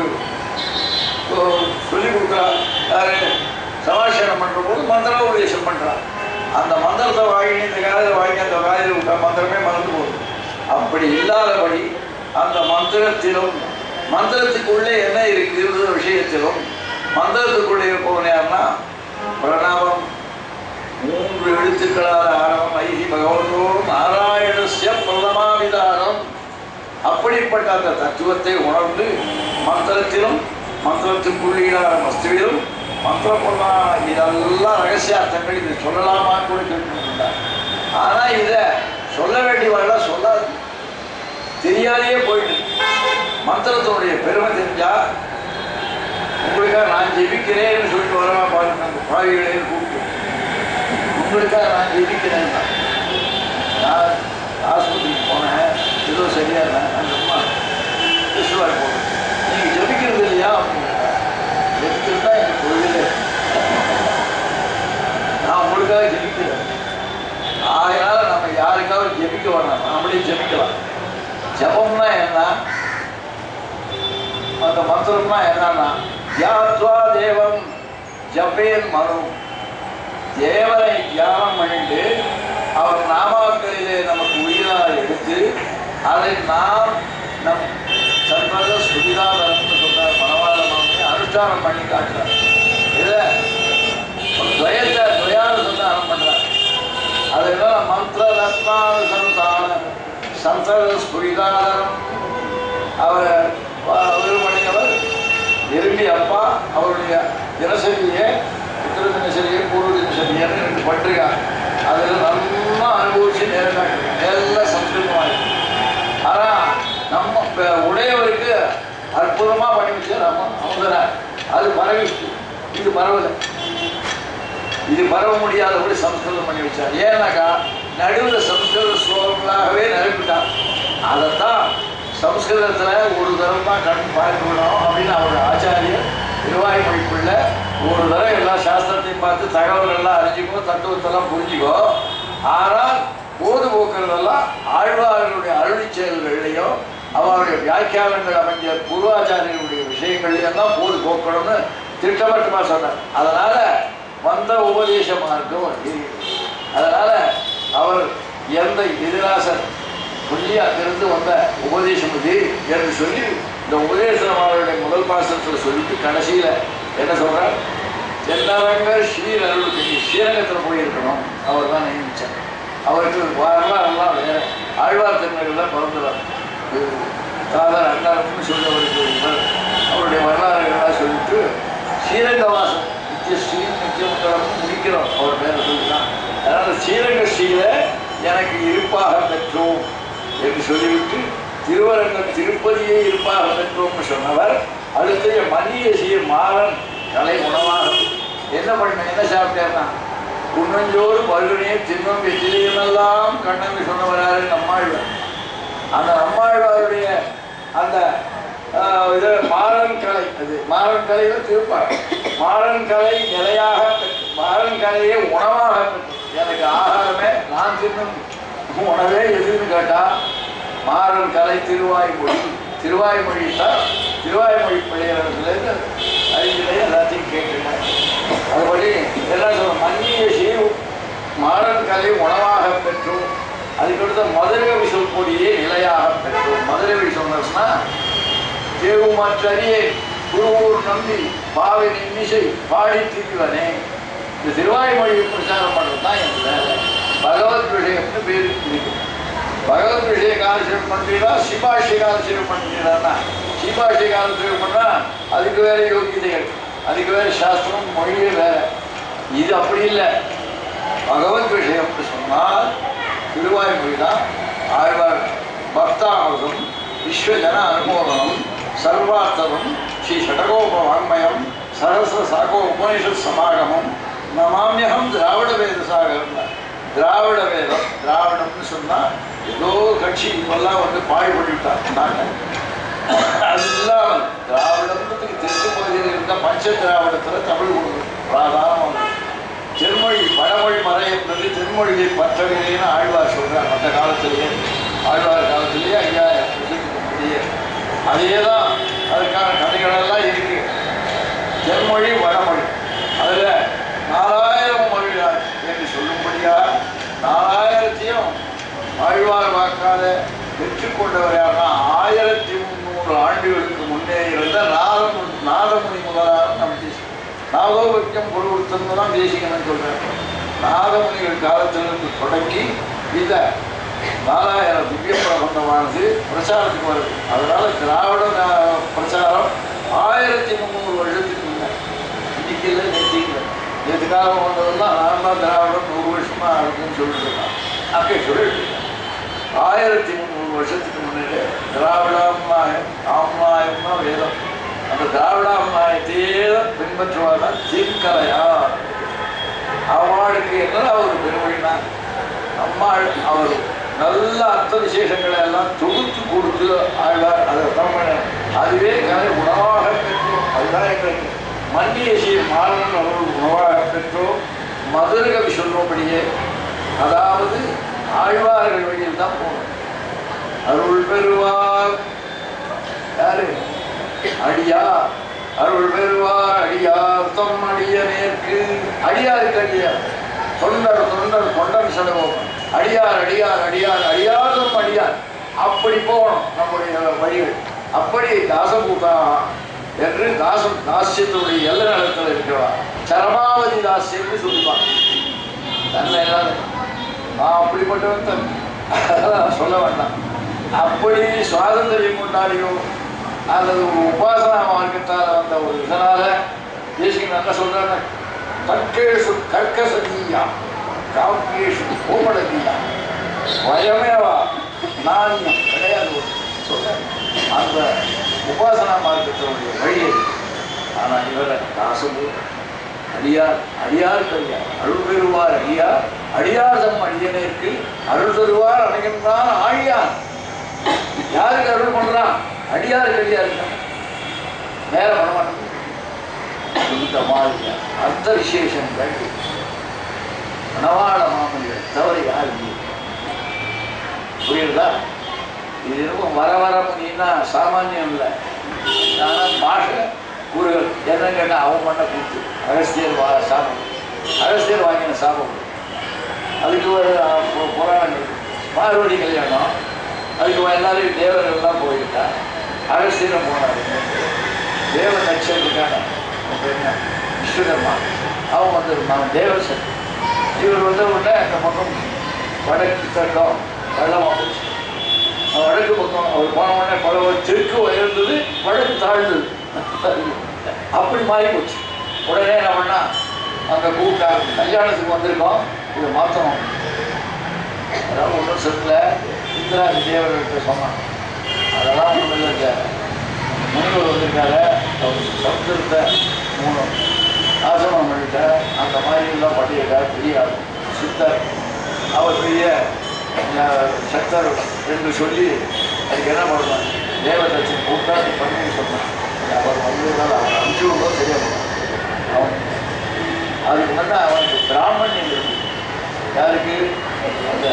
சொல்லி கொடுக்குறார் யாரு சமாஷனம் பண்ணுற போது மந்திர உபதேசம் பண்ணுறார் அந்த மந்திரத்தை வாங்கி இந்த காலையில் வாங்கி அந்த காலையில் விட்ட மந்திரமே மறந்து போகுது அப்படி இல்லாதபடி அந்த மந்திரத்திலும் மந்திரத்துக்குள்ளே என்ன இருக்கிற விஷயத்திலும் மந்திரத்துக்குள்ளே இருப்பவன் யாருன்னா பிரணவம் மூன்று எழுத்துக்களால் ஆரம்பம் ஐதி பகவதோ நாராயணஸ்ய பிரதமாவிதானம் அப்படிப்பட்ட அந்த தத்துவத்தை உணர்ந்து மந்திரத்திலும் மந்திரத்துக்குள்ளீடான வஸ்துவிலும் மந்திரப்பிரதான இதெல்லாம் ரகசியார்த்தங்கள் இது சொல்லலாமான்னு கூட கேட்டுருந்தார் ஆனால் இதை சொல்ல வேண்டியவெல்லாம் சொல்லாது தெரியாதையே போயிட்டு மந்திரத்தினுடைய பெருமை தெரிஞ்சா உங்களுக்காக நான் ஜெபிக்கிறேன்னு சொல்லிட்டு வரவா பாருங்க அந்த பாவிகளேன்னு கூப்பிட்டு உங்களுக்காக நான் ஜெபிக்கிறேன் நான் ஆஸ்பத்திரிக்கு போனேன் ஏதோ சரியா இல்லை அந்த அம்மா கிறிஸ்துவார் போனேன் நீங்கள் ஜெபிக்கிறது இல்லையா அப்படின்னு ஜெபிக்கிறது தான் எங்கள் தொழிலே நான் உங்களுக்காக ஜெபிக்கிறேன் ஆகையால நம்ம யாருக்காவது ஜெபிக்க வேணாம் நம்மளே ஜெபிக்கலாம் ஜபம்னா என்ன அந்த மந்திரம்னா என்னன்னா யாத்வா தேவம் ஜபேன் மனு தேவனை தியானம் பண்ணிட்டு அவர் நாமாக்களிலே நமக்கு உயிராக எடுத்து அதை நாம் நம் சர்வத சுவிதாதரம்னு சொல்றார் மனவாத மாமி அனுஷ்டானம் பண்ணி காட்டுறார் இதை துவயத்தை துவயானுசந்தானம் பண்றார் அதெல்லாம் மந்திர ரத்னானுசந்தான சந்தத ஸ்புரிதாதரம் அவர் அவர் பண்ணியவர் விரும்பி அப்பா அவருடைய தினசரியை உத்தர தினசரியை பூர்வ தினசரியை ரெண்டு பட்டிருக்கா அதில் நல்லா அனுபவிச்சு நேரம் எல்லாம் சம்ஸ்கிருதமாக ஆனால் நம்ம இப்ப உடையவருக்கு அற்புதமாக பண்ணி வச்சு நம்ம அவங்க அது பரவிச்சு இது பரவலை இது பரவ முடியாதபடி சம்ஸ்கிருதம் பண்ணி வச்சார் ஏன்னாக்கா நடுவில் சம்ஸ்கிருத ஸ்லோகங்களாகவே நிரப்பிட்டார் அதைத்தான் சம்ஸ்கிருதத்தில் ஒரு தரம் தான் கண் பார்க்கணும் அப்படின்னு அவர் ஆச்சாரியர் திருவாய்மொழிக்குள்ள ஒரு தரம் எல்லா சாஸ்திரத்தையும் பார்த்து தகவல் எல்லாம் அறிஞ்சிக்கோ தத்துவத்தெல்லாம் புரிஞ்சுக்கோ ஆனால் போது போக்குறதெல்லாம் ஆழ்வார்களுடைய அருளி செயல்கள்லையும் அவருடைய வியாக்கியானங்கள் அமைஞ்ச பூர்வாச்சாரியர்களுடைய விஷயங்கள்லையும் தான் போது போக்கணும்னு திட்டவட்டமாக சொன்னார் அதனால வந்த உபதேச மார்க்கம் இது. அதனால அவர் எந்த எதிராசர் சொல்லி அங்கிருந்து வந்த உபதேசம் இது என்று சொல்லி இந்த உபதேசமாருடைய முதல் பாசத்தில் சொல்லிட்டு கடைசியில என்ன சொல்றார் தென்னரங்க ஸ்ரீர் அருளுக்கு நீ ஸ்ரீரங்கத்தில் போயிருக்கணும் அவர் தான் நியமிச்சார் அவருக்கு வரலாறுலாம் வேற ஆழ்வார் திருநகரில் பிறந்தவர் தாதர் அண்ணாருன்னு சொல்லி அவருக்கு இவர் அவருடைய வரலாறுகளாக சொல்லிட்டு ஸ்ரீரங்கவாசம் நித்திய ஸ்ரீ நித்தியமங்கலம் முடிக்கிறோம் அவர் பேரை சொல்லிதான் அதனால் ஸ்ரீரங்க ஸ்ரீல எனக்கு இருப்பாக பெற்றோம் என்று சொல்லிவிட்டு திருவரங்கம் திருப்பதியே இருப்பாக பெற்றோம்னு சொன்னவர் அடுத்து மதிய சீர் மாறன் கலை உணவாக என்ன பண்ண என்ன சாப்பிட்டேன்னா குன்னஞ்சோறு பருகனே தின்னும் வெற்றிலையுமெல்லாம் கண்ணன் சொன்னவராரு நம்மாழ்வார் அந்த நம்மாழ்வாருடைய அந்த ஆஹ், இது மாறன் கலை அது மாறன் கலையில திருப்பார் மாறன் கலை நிலையாக பெற்று மாறன் கலையை உணவாக பெற்று எனக்கு ஆகாரமே நான் தின்னும் உணவே எதுன்னு கேட்டா மாறன் கலை திருவாய்மொழி திருவாய்மொழி தான் திருவாய்மொழி பிள்ளைகளிடத்துலேருந்து அறிஞரை எல்லாத்தையும் கேட்கிறேன் அதுபடி எல்லாம் சொல்ல மன்னிய சீர் மாறன் கலை உணவாக பெற்றும் அதுக்கடுத்த மதுரகவி சொல்பொடியே நிலையாக பெற்றோம் மதுரகவி சொன்னா தேவுமாற்றறியே குருவூர் நம்பி பாவை நிமிஷை பாடி திரிவனே இந்த திருவாய்மொழியை பிரச்சாரம் பண்ணுறது தான் என் வேலை பகவத் விஷயம்னு பேர் இருக்கு பகவத் விஷய காலட்சேபம் பண்ணுறீங்களா சிபாஷி காலட்சேபம் பண்ணுறீங்களா சிபாஷி காலட்சேபம் பண்ணா அதுக்கு வேற யோகியதைகள் அதுக்கு வேற சாஸ்திரம் மொழியே வேற இது அப்படி இல்லை பகவத் விஷயம்னு சொன்னால் திருவாய்மொழி தான் ஆழ்வார் பக்தாவதம் விஸ்வஜன அனுமோதனம் சர்வார்த்ததம் ஸ்ரீ ஷடகோப வாங்மயம் சரச சாகோ உபனிஷத் சமாகமம் நமாமியகம் திராவிட வேத சாகரம் திராவிட வேதம் திராவிடம்னு சொன்னால் ஏதோ கட்சி இப்பெல்லாம் வந்து பாழ்பட்டுட்டாங்க அதெல்லாம் திராவிடத்துக்கு தெற்கு பகுதியில் இருந்த பஞ்ச திராவிடத்தில் தமிழ் கொடுக்கும் பிராதானம் தென்மொழி வடமொழி மறை என்பது தென்மொழியை பற்றவில்லைன்னு ஆழ்வார் சொல்றார் அந்த காலத்திலேயே ஆழ்வார் காலத்திலேயே ஐயாயிரம் வருஷத்துக்கு முன்னாடியே அதே தான் அதுக்கான கதைகளெல்லாம் இருக்கு தென்மொழி வடமொழி அதில் நாலாயிரம் மொழியார் என்று சொல்லும்படியா நாலாயிரத்தையும் ஆழ்வார் வாக்காத பெற்றுக்கொண்டவர் யாருன்னா ஆயிரத்தி முந்நூறு ஆண்டுகளுக்கு முன்னே இருந்த நாதமு நாதமுனி முதலாக நம்ம தேசியம் நாதோபத்தியம் பொருளுத்தம் தான் தேசிகன்னு சொல்றேன் நாதமுனிகள் காலத்திலிருந்து தொடங்கி இந்த நாலாயிரம் திவ்ய பிரபந்தமானது பிரச்சாரத்துக்கு வருது அதனால திராவிட நா- பிரச்சாரம் ஆயிரத்தி முந்நூறு வருஷத்துக்கு முன்ன இன்னைக்கு இல்லை நேற்று இல்லை நேற்றுக்காக வந்ததெல்லாம் நான் தான் திராவிடம் நூறு வருஷமா இருக்குன்னு சொல்லிட்டு இருக்கான் அப்படி சொல்லிட்டு இருக்கேன். ஆயிரத்தி முந்நூறு வருஷத்துக்கு முன்னாடி திராவிடாம்மாயம் ஆம்மாயம்னா வேதம் அந்த திராவிடாம்மாயத்தையே தான் பின்பற்றுவாதான் தீர்க்கலையா அவளுக்கு என்ன ஒரு பெருமைனா அம்மாள் அவர் நல்ல அர்த்த விசேஷங்களை எல்லாம் தொகுத்து கொடுத்து ஆழ்வார் அதை தமிழ அதுவே கலை உணவாக பெற்றோம் அதுதான் எங்களுக்கு மன்னிய ஸ்ரீ மாறன் அவர்கள் உணவாக பெற்றோம் மதுரகவி சொல்லும்படியே அதாவது ஆழ்வார்கள் வழியில் தான் போகணும் அருள் பெறுவார் யாரு அடியா அருள் பெறுவார் அடியார் தம் அடிய நேர்க்கு அடியாருக்கு அடியார் தொண்டர் தொண்டர் தொண்டன் செலவோம் அடியார் அடியார் அடியார் அடியார் தம் அடியார் அப்படி போகணும் நம்முடைய வழிகள் அப்படி தாசபூதா என்று தாசம் தாசியத்துடைய எல்லை நிலத்தில் இருக்கிறார் சரமாவதி தாசியம்னு சொல்லுவாங்க தன்னை எல்லாரும் நான் அப்படிப்பட்டவன் தன் அதெல்லாம் சொல்ல வேண்டாம் அப்படி சுவாதந்திரம் கொண்டாடியும் அல்லது ஒரு உபாசனா மார்க்கத்தால் வந்த ஒரு இதனால தேசிகன் என்ன சொல்றாங்க தர்க்கேஷு கர்க்கசதீயா காப்பியேஷு கோமடதீயா வயமேவா நானியம் கிடையாது ஒரு சொல்றேன் அந்த உபாசனா மார்க்கத்தினுடைய வழி ஆனால் இவரை தாசபூ அடியார் அடியார் அடியார் அருள் பெறுவார் அடியார் அடியார் தம் அடியனேற்கு அருள் தருவார் அணைகின்றான் ஆழியார் யாருக்கு அருள் பண்றான் அடியாருக்கு அடியார் வேற பண்ண மாட்டேன் இந்த மாதிரி அர்த்த விசேஷங்கள் மணவாள மாமனிகள் தவறு யார் இல்லை. புரியுதா இது இருக்கும் வர வர முனின்னா சாமானியம் இல்லை ஆனால் பாஷை கூறுகள் என்ன கேட்டால் அவன் பண்ண கூத்து அகஸ்தியர் வா சாபம் அகஸ்தியர் வாங்கின சாபம் அதுக்கு ஒரு அஹ், பு- புராணம் இருக்கு பார்வதி கல்யாணம் அதுக்கு எல்லாரும் தேவர்கள்லாம் போயிருக்கா அகஸ்தியரும் போனார் தேவ நட்சம் இருக்காங்க அவன் பேர் என்ன? விஸ்வகர்மா அவன் வந்திருந்தான் தேவசன் இவர் வந்த உடனே அந்த பக்கம் வடக்கு தட்டம் வெள்ளமாக போச்சு அவன் வடக்கு பக்கம் அவர் போன உடனே பல தெற்கு உயர்ந்தது வடக்கு தாழ்ந்தது அப்படி மாறி போச்சு உடனே என்ன பண்ணா அங்கே கூப்பிட்டா கல்யாணத்துக்கு வந்திருக்கோம் இதை மாற்றணும் அதெல்லாம் ஒன்றும் சொல்லல இந்திராஜி தேவர்கிட்ட சொன்னான் அதெல்லாம் ஒன்றும் இல்லைங்க முனிவர் வந்திருக்காரு அவர் சமுத்திரத்தை மூணு ஆசிரமம் பண்ணிட்ட அந்த மாதிரி எல்லாம் பண்ணியிருக்கார் பெரிய ஆள் சித்தர் அவர் பெரிய அஹ், சக்தர் என்று சொல்லி அதுக்கு என்ன பண்ணணும் தேவதட்சி கூப்பிட்டா அது பண்ணி சொன்னான் அவர் வந்து அவர் அனுப்பிச்சு விடுவோம் சரியா போகும். அவன் அதுக்கு முன்னே அவனுக்கு பிராமணியம் இருக்கு யாருக்கு அந்த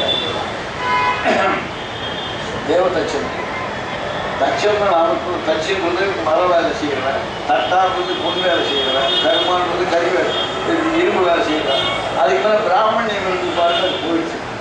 தேவதட்சனுக்கு தட்சம்னு அவனுக்கு தட்சன் வந்து மர வேலை செய்கிறவன் தட்டான் வந்து பொன் வேலை செய்கிறவன் கருமான் வந்து கறி வேலை இது இரும்பு வேலை செய்கிறவன் அதுக்கு மேலே பிராமணியம் இருந்து பாருங்க அது போயிடுச்சு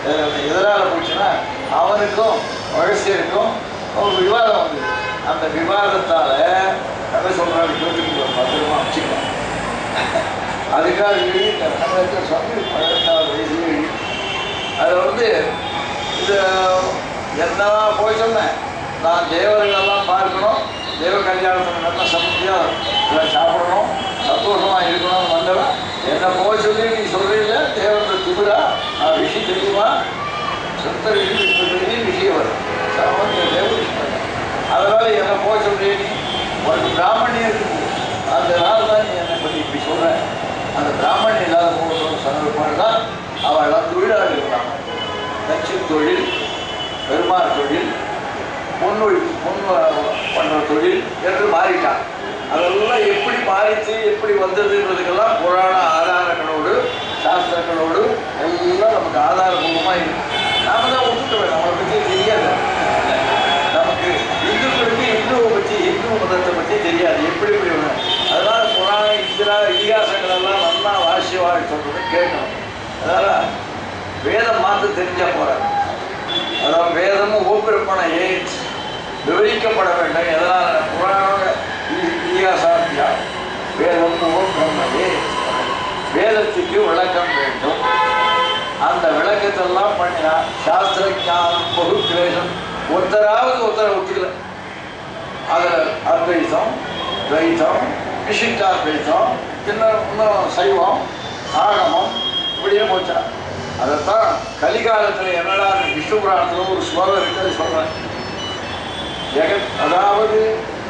அஹ் எதனால போச்சுன்னா அவனுக்கும் வயசியருக்கும் ஒரு விவாதம் வந்து அந்த விவாதத்தால கதை சொல்றாரு கேட்டுக்கிட்டு பத்திரமா வச்சுக்கலாம் அதுக்காக எழுதி நம்மளுக்கு சொல்லி பதினெட்டாவது வயசுல எழுதி அதில் வந்து இது என்னதான் போய் சொன்னேன் நான் தேவர்களெல்லாம் பார்க்கணும் தேவ கல்யாணத்தில் நல்ல சமைச்சியாக எல்லாம் சாப்பிடணும் சந்தோஷமாக இருக்கணும்னு வந்தவன் என்ன போய் சொல்லி நீ சொல்றீங்க தேவன்ற திமிரா நான் விஷயம் தெரியுமா சுத்த விஷயம் விஷயம் வரும் சாமானிய தேவ விஷயம் அதனால என்ன போய் சொல்றீ நீ உனக்கு பிராமணியம் இருக்கு அந்த நாள் தான் நீ என்னை பற்றி இப்படி சொல்ற அந்த பிராமணன் இல்லாத போகணும் சந்தர்ப்பாடு தான் அவள் தொழிலாளி இருக்கிறாங்க நச்சு தொழில் பெருமாள் தொழில் பொன்மொழி பொன் பண்ணுற தொழில் என்று மாறிட்டான் அதெல்லாம் எப்படி மாறிச்சு எப்படி வந்ததுன்றதுக்கெல்லாம் புராண ஆதாரங்களோடு சாஸ்திரங்களோடு எல்லாம் நமக்கு ஆதாரபூர்வமாக இருக்கு நாம தான் விட்டுட்டோம் நம்மளை பற்றி தெரியாது நமக்கு இந்துக்களுக்கு இந்துவை பற்றி இந்து மதத்தை பற்றி தெரியாது எப்படி எப்படி ஒன்று அதனால புராண இந்திரா இதிகாசங்கள் எல்லாம் நல்லா வாசி வாழ் சொல்றது கேட்கணும் அதனால வேதம் மாற்ற தெரிஞ்சா போறாரு அதாவது வேதமும் ஓப்பிருப்பன ஏன் விவரிக்கப்பட வேண்டும் எதனால் புராண இ- இதிகாசாத்தியா வேதம் ஓம் பிரம்மதே வேதத்துக்கு விளக்கம் வேண்டும் அந்த விளக்கத்தெல்லாம் பண்ணினா சாஸ்திர ஞானம் பகுக்கிரேசம் ஒருத்தராவது ஒருத்தரை ஒத்துக்கல அதில் அத்வைத்தம் துவைத்தம் விசிஷ்டாத்வைத்தம் இன்னும் இன்னும் சைவம் ஆகமம் இப்படியே போச்சா அதைத்தான் கலிகாலத்தில் என்னடா விஷ்ணு புராணத்தில் ஒரு ஸ்லோகம் இருக்குது சொல்கிறேன் ஜெகத் அதாவது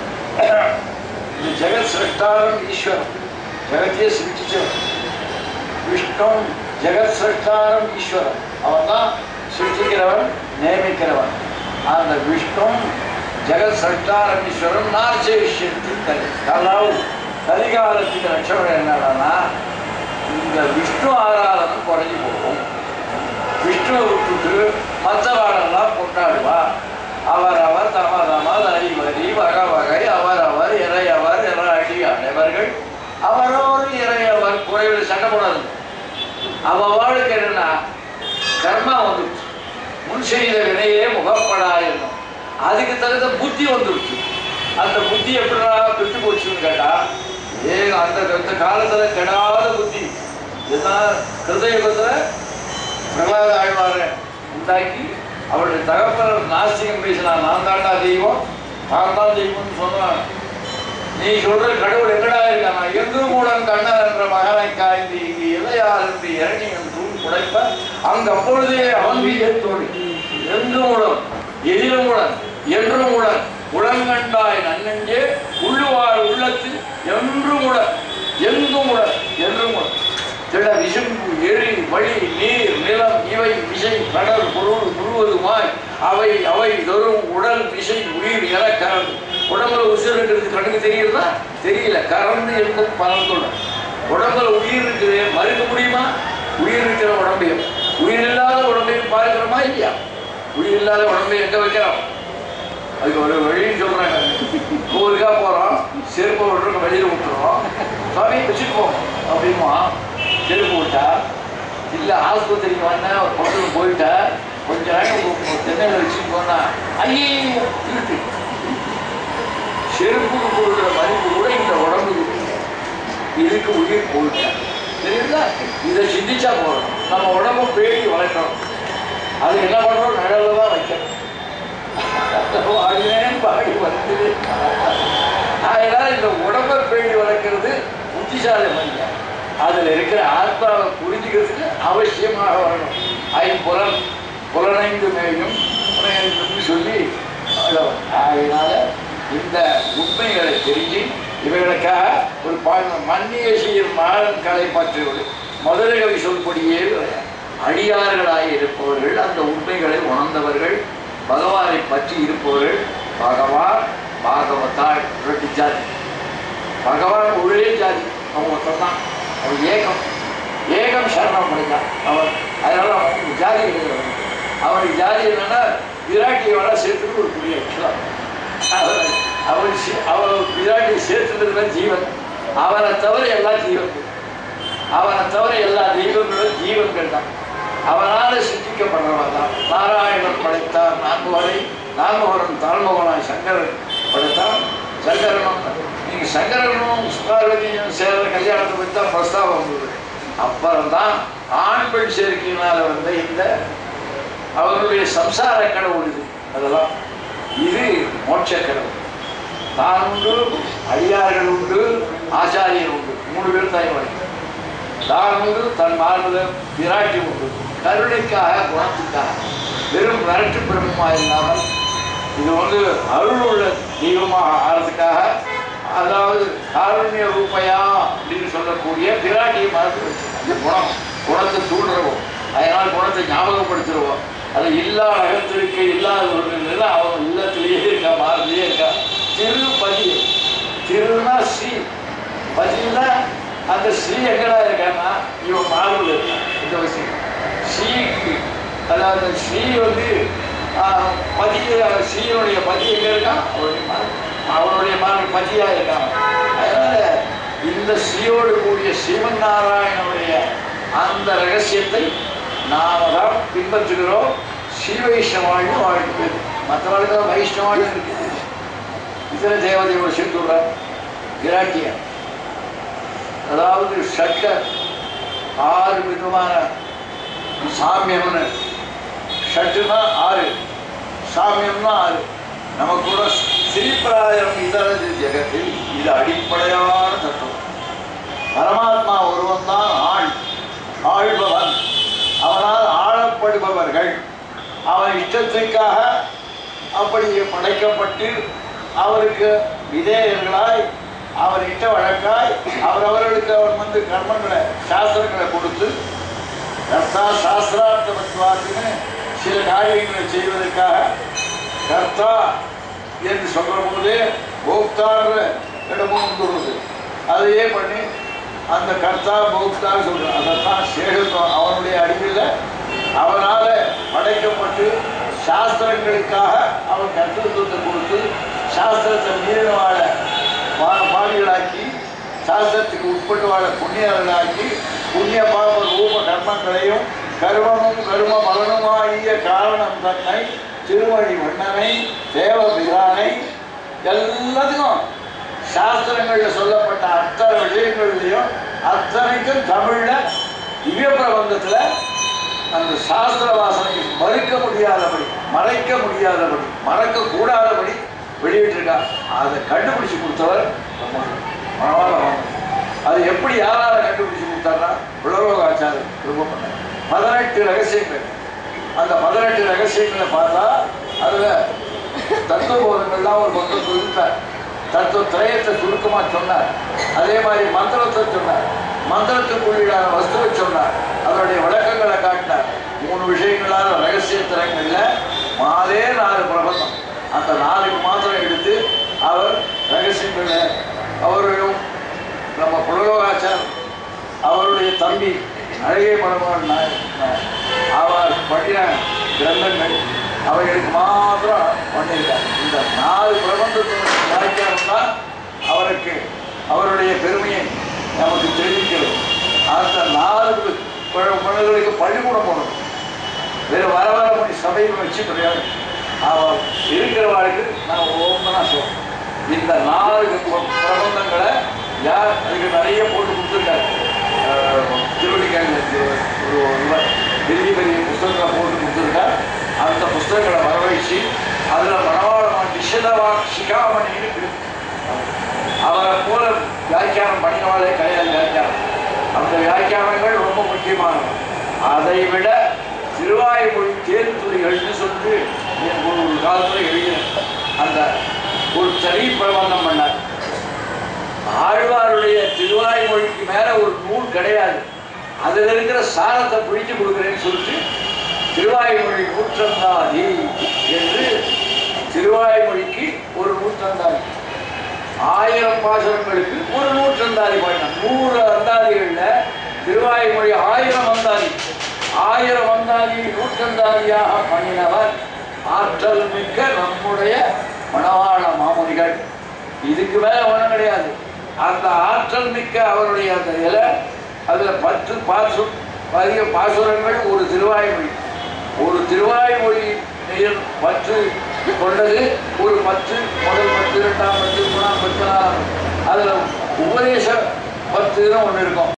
இந்த ஜெகத் சிருஷ்டாரம் ஈஸ்வரம் ஜெகத்தையே சிருஷ்டிச்சவன் விஷ்ணு ஜெகத் சிருஷ்டாரம் ஈஸ்வரன் அவன் தான் சிருஷ்டிக்கிறவன் நியமிக்கிறவன் அந்த விஷ்ணு ஜெகத் சிருஷ்டாரம் ஈஸ்வரன் நார்ச்சேஷியத்தி கலி அதாவது கலிகாலத்துக்கு லட்சணம் என்னன்னா இந்த விஷ்ணு ஆராதனம் குறைஞ்சி போகும் விஷ்ணுவை விட்டுட்டு மற்றவாடெல்லாம் கொண்டாடுவா அவர் அவர் தம தமது அறிவரி வக வகை அவர் அவர் இறையவர் இற அடி அனைவர்கள் அவரவர் இறையவர் குறைவில் சண்டை போடாது அவ வாழ்க்கை என்னன்னா கர்மா வந்துடுச்சு முன் செய்த வினையே முகப்படா என்னும் அதுக்கு தகுந்த புத்தி வந்துடுச்சு அந்த புத்தி எப்படிடா கெட்டு போச்சுன்னு கேட்டா ஏ அந்த அந்த காலத்துல கெடாத புத்தி இதுதான் கிருதயுகத்துல பிரகலாத ஆழ்வார உண்டாக்கி அவருடைய தகப்பனர் நாஸ்திகம் பேசினான் நான் தாண்டா தெய்வம் நான் தான் தெய்வம்னு சொன்னான் நீ சொல்ற கடவுள் எங்கடா இருக்கானா எங்கு மூடன் கண்ணன் என்ற மகனை காய்ந்து இங்கு இளையார் என்று இறங்கி என் தூண் புடைப்ப அங்கு அப்பொழுதே அவன் வீய தோழி எங்கு மூடன் எதிரும் மூடன் என்றும் மூடன் உளங்கண்டாய் நன்னெஞ்சே உள்ளுவார் உள்ளத்தில் என்றும் உடன் எங்கும் உடன் என்றும் உடன் திட விசும்பு எரி வழி நீர் நிலம் இவை விசை கடல் பொருள் முழுவதுமாய் அவை அவை தரும் உடல் விசை உயிர் என கறந்து உடம்புல உசுர் இருக்கிறது கண்ணுக்கு தெரியுதா தெரியல கறந்து இருக்கும் பலந்துள்ள உடம்புல உயிர் இருக்குது மறுக்க முடியுமா உயிர் இருக்கிற உடம்பையும் உயிர் இல்லாத உடம்பையும் பார்க்கிறோமா இல்லையா உயிர் இல்லாத உடம்பை எங்க வைக்கிறோம் அதுக்கு ஒரு வழின்னு சொல்றாங்க கோவிலுக்காக போறோம் செருப்பு விட்டுருக்க வெளியில விட்டுறோம் சுவாமி வச்சுட்டு போவோம் அப்படிமா செருப்பு விட்டா இல்லை ஆஸ்பத்திரிக்கு வந்தேன் ஒரு பொண்ணு போயிட்டா கொஞ்ச நேரம் தென்னையில் வச்சுட்டு போனா ஐயே திருட்டு செருப்புக்கு கொடுக்குற மதிப்பு கூட இந்த உடம்புக்கு இல்லை. இதுக்கு உயிர் போயிட்டேன் தெரியுங்களா இதை சிந்திச்சா போதும் நம்ம உடம்பு பேடி வளர்க்கணும் அது என்ன பண்றோம் நிழல தான் வைக்கணும் வாழ்கிறேன் பாடி வந்து அதனால இந்த உடம்பை பேடி வளர்க்கறது புத்திசாலி மனிதன் அதில் இருக்கிற ஆத்மாவை புரிஞ்சுக்கிறதுக்கு அவசியமாக வரணும் ஐம்புலன் புலனைந்து மேயும் புலனைந்து சொல்லி வளரும். அதனால இந்த உண்மைகளை தெரிஞ்சு இவைகளுக்காக ஒரு பாடல் மன்னிய செய்யும் மாறன் கலை பற்றுவது மதுரை கவி சொல்படியே அடியார்களாய் இருப்பவர்கள் அந்த உண்மைகளை உணர்ந்தவர்கள் பகவானை பற்றி இருப்பவர்கள் பகவான் பாகவத்தாள் ரெண்டு ஜாதி பகவான் ஒரே ஜாதி அவன் ஒருத்தன் தான் அவன் ஏகம் ஏகம் சரணம் பண்ணிட்டான் அவன் அதனால அவனுக்கு ஜாதி கிடையாது அவனுக்கு ஜாதி என்னன்னா விராட்டியோட சேர்த்துட்டு ஒரு புரிய ஆக்சுவலாக அவன் அவன் சி- அவன் விராட்டியை சேர்த்துட்டு ஜீவன் அவனை தவிர எல்லா ஜீவன் அவனை தவிர எல்லா தெய்வங்களும் ஜீவன்கள் தான் அவனால சித்திக்கப்படுறவன் தான் நாராயணன் படைத்தார் நான்முகனை நான்முகன் தாழ்முகனாய் சங்கரன் படைத்தான் சங்கரனும் நீங்க சங்கரனும் பார்வதியும் சேர்ந்த கல்யாணத்தை பற்றி தான் பிரஸ்தாபம் வந்தது அப்புறம் தான் ஆண் பெண் சேர்க்கையினால வந்த இந்த அவர்களுடைய சம்சார கடவுள் இது அதெல்லாம் இது மோட்ச கடவுள் தான் உண்டு அடியார்கள் உண்டு ஆச்சாரியர் உண்டு மூணு பேர் தாய்மொழி தான் உண்டு தன் மாறுதல் விராட்டி உண்டு கருணைக்காக குணத்துக்காக வெறும் விரட்டு பிரம்மமாக இல்லாமல் இது வந்து அருள் உள்ள தெய்வமாக ஆகிறதுக்காக அதாவது காருண்ய ரூபையா அப்படின்னு சொல்லக்கூடிய பிராட்டியை மறந்து வச்சு அந்த குணம் குணத்தை தூண்டுறவோம் அதனால் குணத்தை ஞாபகப்படுத்துறவோம் அது இல்லாத அகத்திருக்க இல்லாத ஒரு நிலை அவன் இல்லத்திலேயே இருக்கா மாறலையே இருக்கா திருப்பதி திருனா ஸ்ரீ பதினா அந்த ஸ்ரீ எங்கடா இருக்கான்னா இவன் மாறுல இருக்கான் இந்த விஷயம் ஸ்ரீக்கு அதாவது ஸ்ரீ வந்து ஆஹ், பதி ஸ்ரீனுடைய பதி எங்க இருக்கான் அவருடைய மகன். அவனுடைய மகன் பதியா இருக்கான் அதனால இந்த ஸ்ரீயோடு கூடிய ஸ்ரீமன் நாராயணனுடைய அந்த ரகசியத்தை நாம தான் பின்பற்றுகிறோம் ஸ்ரீ வைஷ்ணவாழ்னு வாழ்க்கை மற்றவர்களுக்கு தான் வைஷ்ணவாழ்னு இருக்கு இதர தேவதையோட சேர்த்துடுறார் விராட்டியா அதாவது சட்ட ஆறு விதமான சாமியம்னு ஷட்டுனா ஆறு சாமியம்னா ஆறு நமக்கு கூட ஸ்ரீபிராயம் இதர ஜெகத்தில் இது அடிப்படையான தத்துவம் பரமாத்மா ஒருவன் தான் ஆள் ஆள்பவன் அவனால் ஆளப்படுபவர்கள் அவன் இஷ்டத்திற்காக அப்படி படைக்கப்பட்டு அவருக்கு விதேயர்களாய் அவர் இட்ட வழக்காய் அவரவர்களுக்கு அவர் வந்து கர்மங்களை சாஸ்திரங்களை கொடுத்து கர்த்தா சாஸ்திரார்த்தமத்துவாக்குன்னு சில காரியங்களை செய்வதற்காக கர்த்தா என்று சொல்ற போது போக்தான்ற இடமும் வந்துடுறது அதையே பண்ணி அந்த கர்த்தா போக்தான்னு சொல்றான் அதைத்தான் சேகரித்தோம் அவனுடைய அடிவில் அவனால படைக்கப்பட்டு சாஸ்திரங்களுக்காக அவன் கர்த்தத்துவத்தை கொடுத்து சாஸ்திரத்தை மீறின வாழ வா- பாவிகளாக்கி சாஸ்திரத்துக்கு உட்பட்டு வாழ புண்ணியர்களாக்கி புண்ணிய பாப ரூப கர்மங்களையும் கர்மமும் கர்ம மலனுமாகிய காரணம் தன்னை திருமணி வண்ணனை தேவபிரானை எல்லாத்துக்கும் சாஸ்திரங்கள்ல சொல்லப்பட்ட அத்தனை விஷயங்கள்லையும் அத்தனைக்கும் தமிழ்ல திவ்ய பிரபந்தத்துல அந்த சாஸ்திர வாசனைக்கு மறுக்க முடியாதபடி மறைக்க முடியாதபடி மறக்க கூடாதபடி வெளியிட்டிருக்கா அதை கண்டுபிடிச்சு கொடுத்தவர் நம்ம மனவாளம் அது எப்படி யாரால கண்டுபிடிச்சு கொடுத்தாருன்னா உலகோகாச்சாரர் ரூபம் பண்ணார் பதினெட்டு ரகசியங்கள் அந்த பதினெட்டு ரகசியங்களை பார்த்தா அதுல தத்துவபோதங்கள்லாம் ஒரு பக்கம் சொல்லிட்டார் தத்துவ திரயத்தை சுருக்கமா சொன்னார் அதே மாதிரி மந்திரத்தை சொன்னார் மந்திரத்துக்குள்ளான வஸ்துவை சொன்னார் அதனுடைய விளக்கங்களை காட்டினார் மூணு விஷயங்களான ரகசிய திறங்கள்ல மாலே நாலு பிரபந்தம் அந்த நாலுக்கு மாத்திரம் எடுத்து அவர் ரகசியங்களை அவரையும் நம்ம புலலோகாச்சார் அவருடைய தம்பி அழகே பரமான் அவர் பண்ணின கிரந்தங்கள் அவைகளுக்கு மாத்திரம் பண்ணியிருக்கார் இந்த நாலு பிரபந்தத்தினுடைய வியாக்கியானம் தான் அவருக்கு அவருடைய பெருமையை நமக்கு தெரிவிக்கிறது அந்த நாலு பணிகளுக்கு பள்ளிக்கூடம் போடணும் வேறு வர வர மணி சபையில் வச்சு கிடையாது அவன் இருக்கிறவாளுக்கு நான் ஓப்பனா சொல்றேன் இந்த நாலு பிர- பிரபந்தங்களை யார் அதுக்கு நிறைய போட்டு கொடுத்துருக்காரு திருவள்ளிக்காங்க ஒரு இவர் பெரிய பெரிய புஸ்தகங்களை போட்டு கொடுத்துருக்கார் அந்த புஸ்தகங்களை வரவழைச்சு அதில் மணவாளமான நிஷதவா சிகாமணின்னு இருக்கு. அவரை போல வியாக்கியானம் பண்ணினவாளே கிடையாது வியாக்கியானம் அந்த வியாக்கியானங்கள் ரொம்ப முக்கியமானது அதை விட திருவாய்மொழி தேர்துளிகள்னு சொல்லிட்டு எனக்கு ஒரு காலத்தில் எழுதினேன் அந்த ஒரு தனி பிரபந்தம் பண்ணார் ஆழ்வாருடைய திருவாய்மொழிக்கு மேல ஒரு நூல் கிடையாது அதுல இருக்கிற சாரத்தை பிடிச்சு கொடுக்குறேன்னு சொல்லிட்டு திருவாய்மொழி நூற்றந்தாதி என்று திருவாய்மொழிக்கு ஒரு நூற்றந்தாதி ஆயிரம் பாசனங்களுக்கு ஒரு நூற்றந்தாதி பாடினான் நூறு அந்தாதிகள்ல திருவாய்மொழி ஆயிரம் அந்தாதி ஆயிரம் அந்தாதி நூற்றந்தாதியாக பண்ணினவர் ஆற்றல் மிக்க நம்முடைய மணவாள மாமுனிகள் இதுக்கு மேல ஒன்றும் கிடையாது அந்த ஆற்றல் மிக்க அவருடைய அந்த இலை அதுல பத்து பாசு அதிக பாசுரங்கள் ஒரு திருவாய்மொழி ஒரு திருவாய்மொழி நெய்யல் பற்று கொண்டது ஒரு பத்து முதல் பத்து இரண்டாம் பத்து மூணாம் பத்து நாலாம் அதில் உபதேச பத்துன்னு ஒன்று இருக்கும்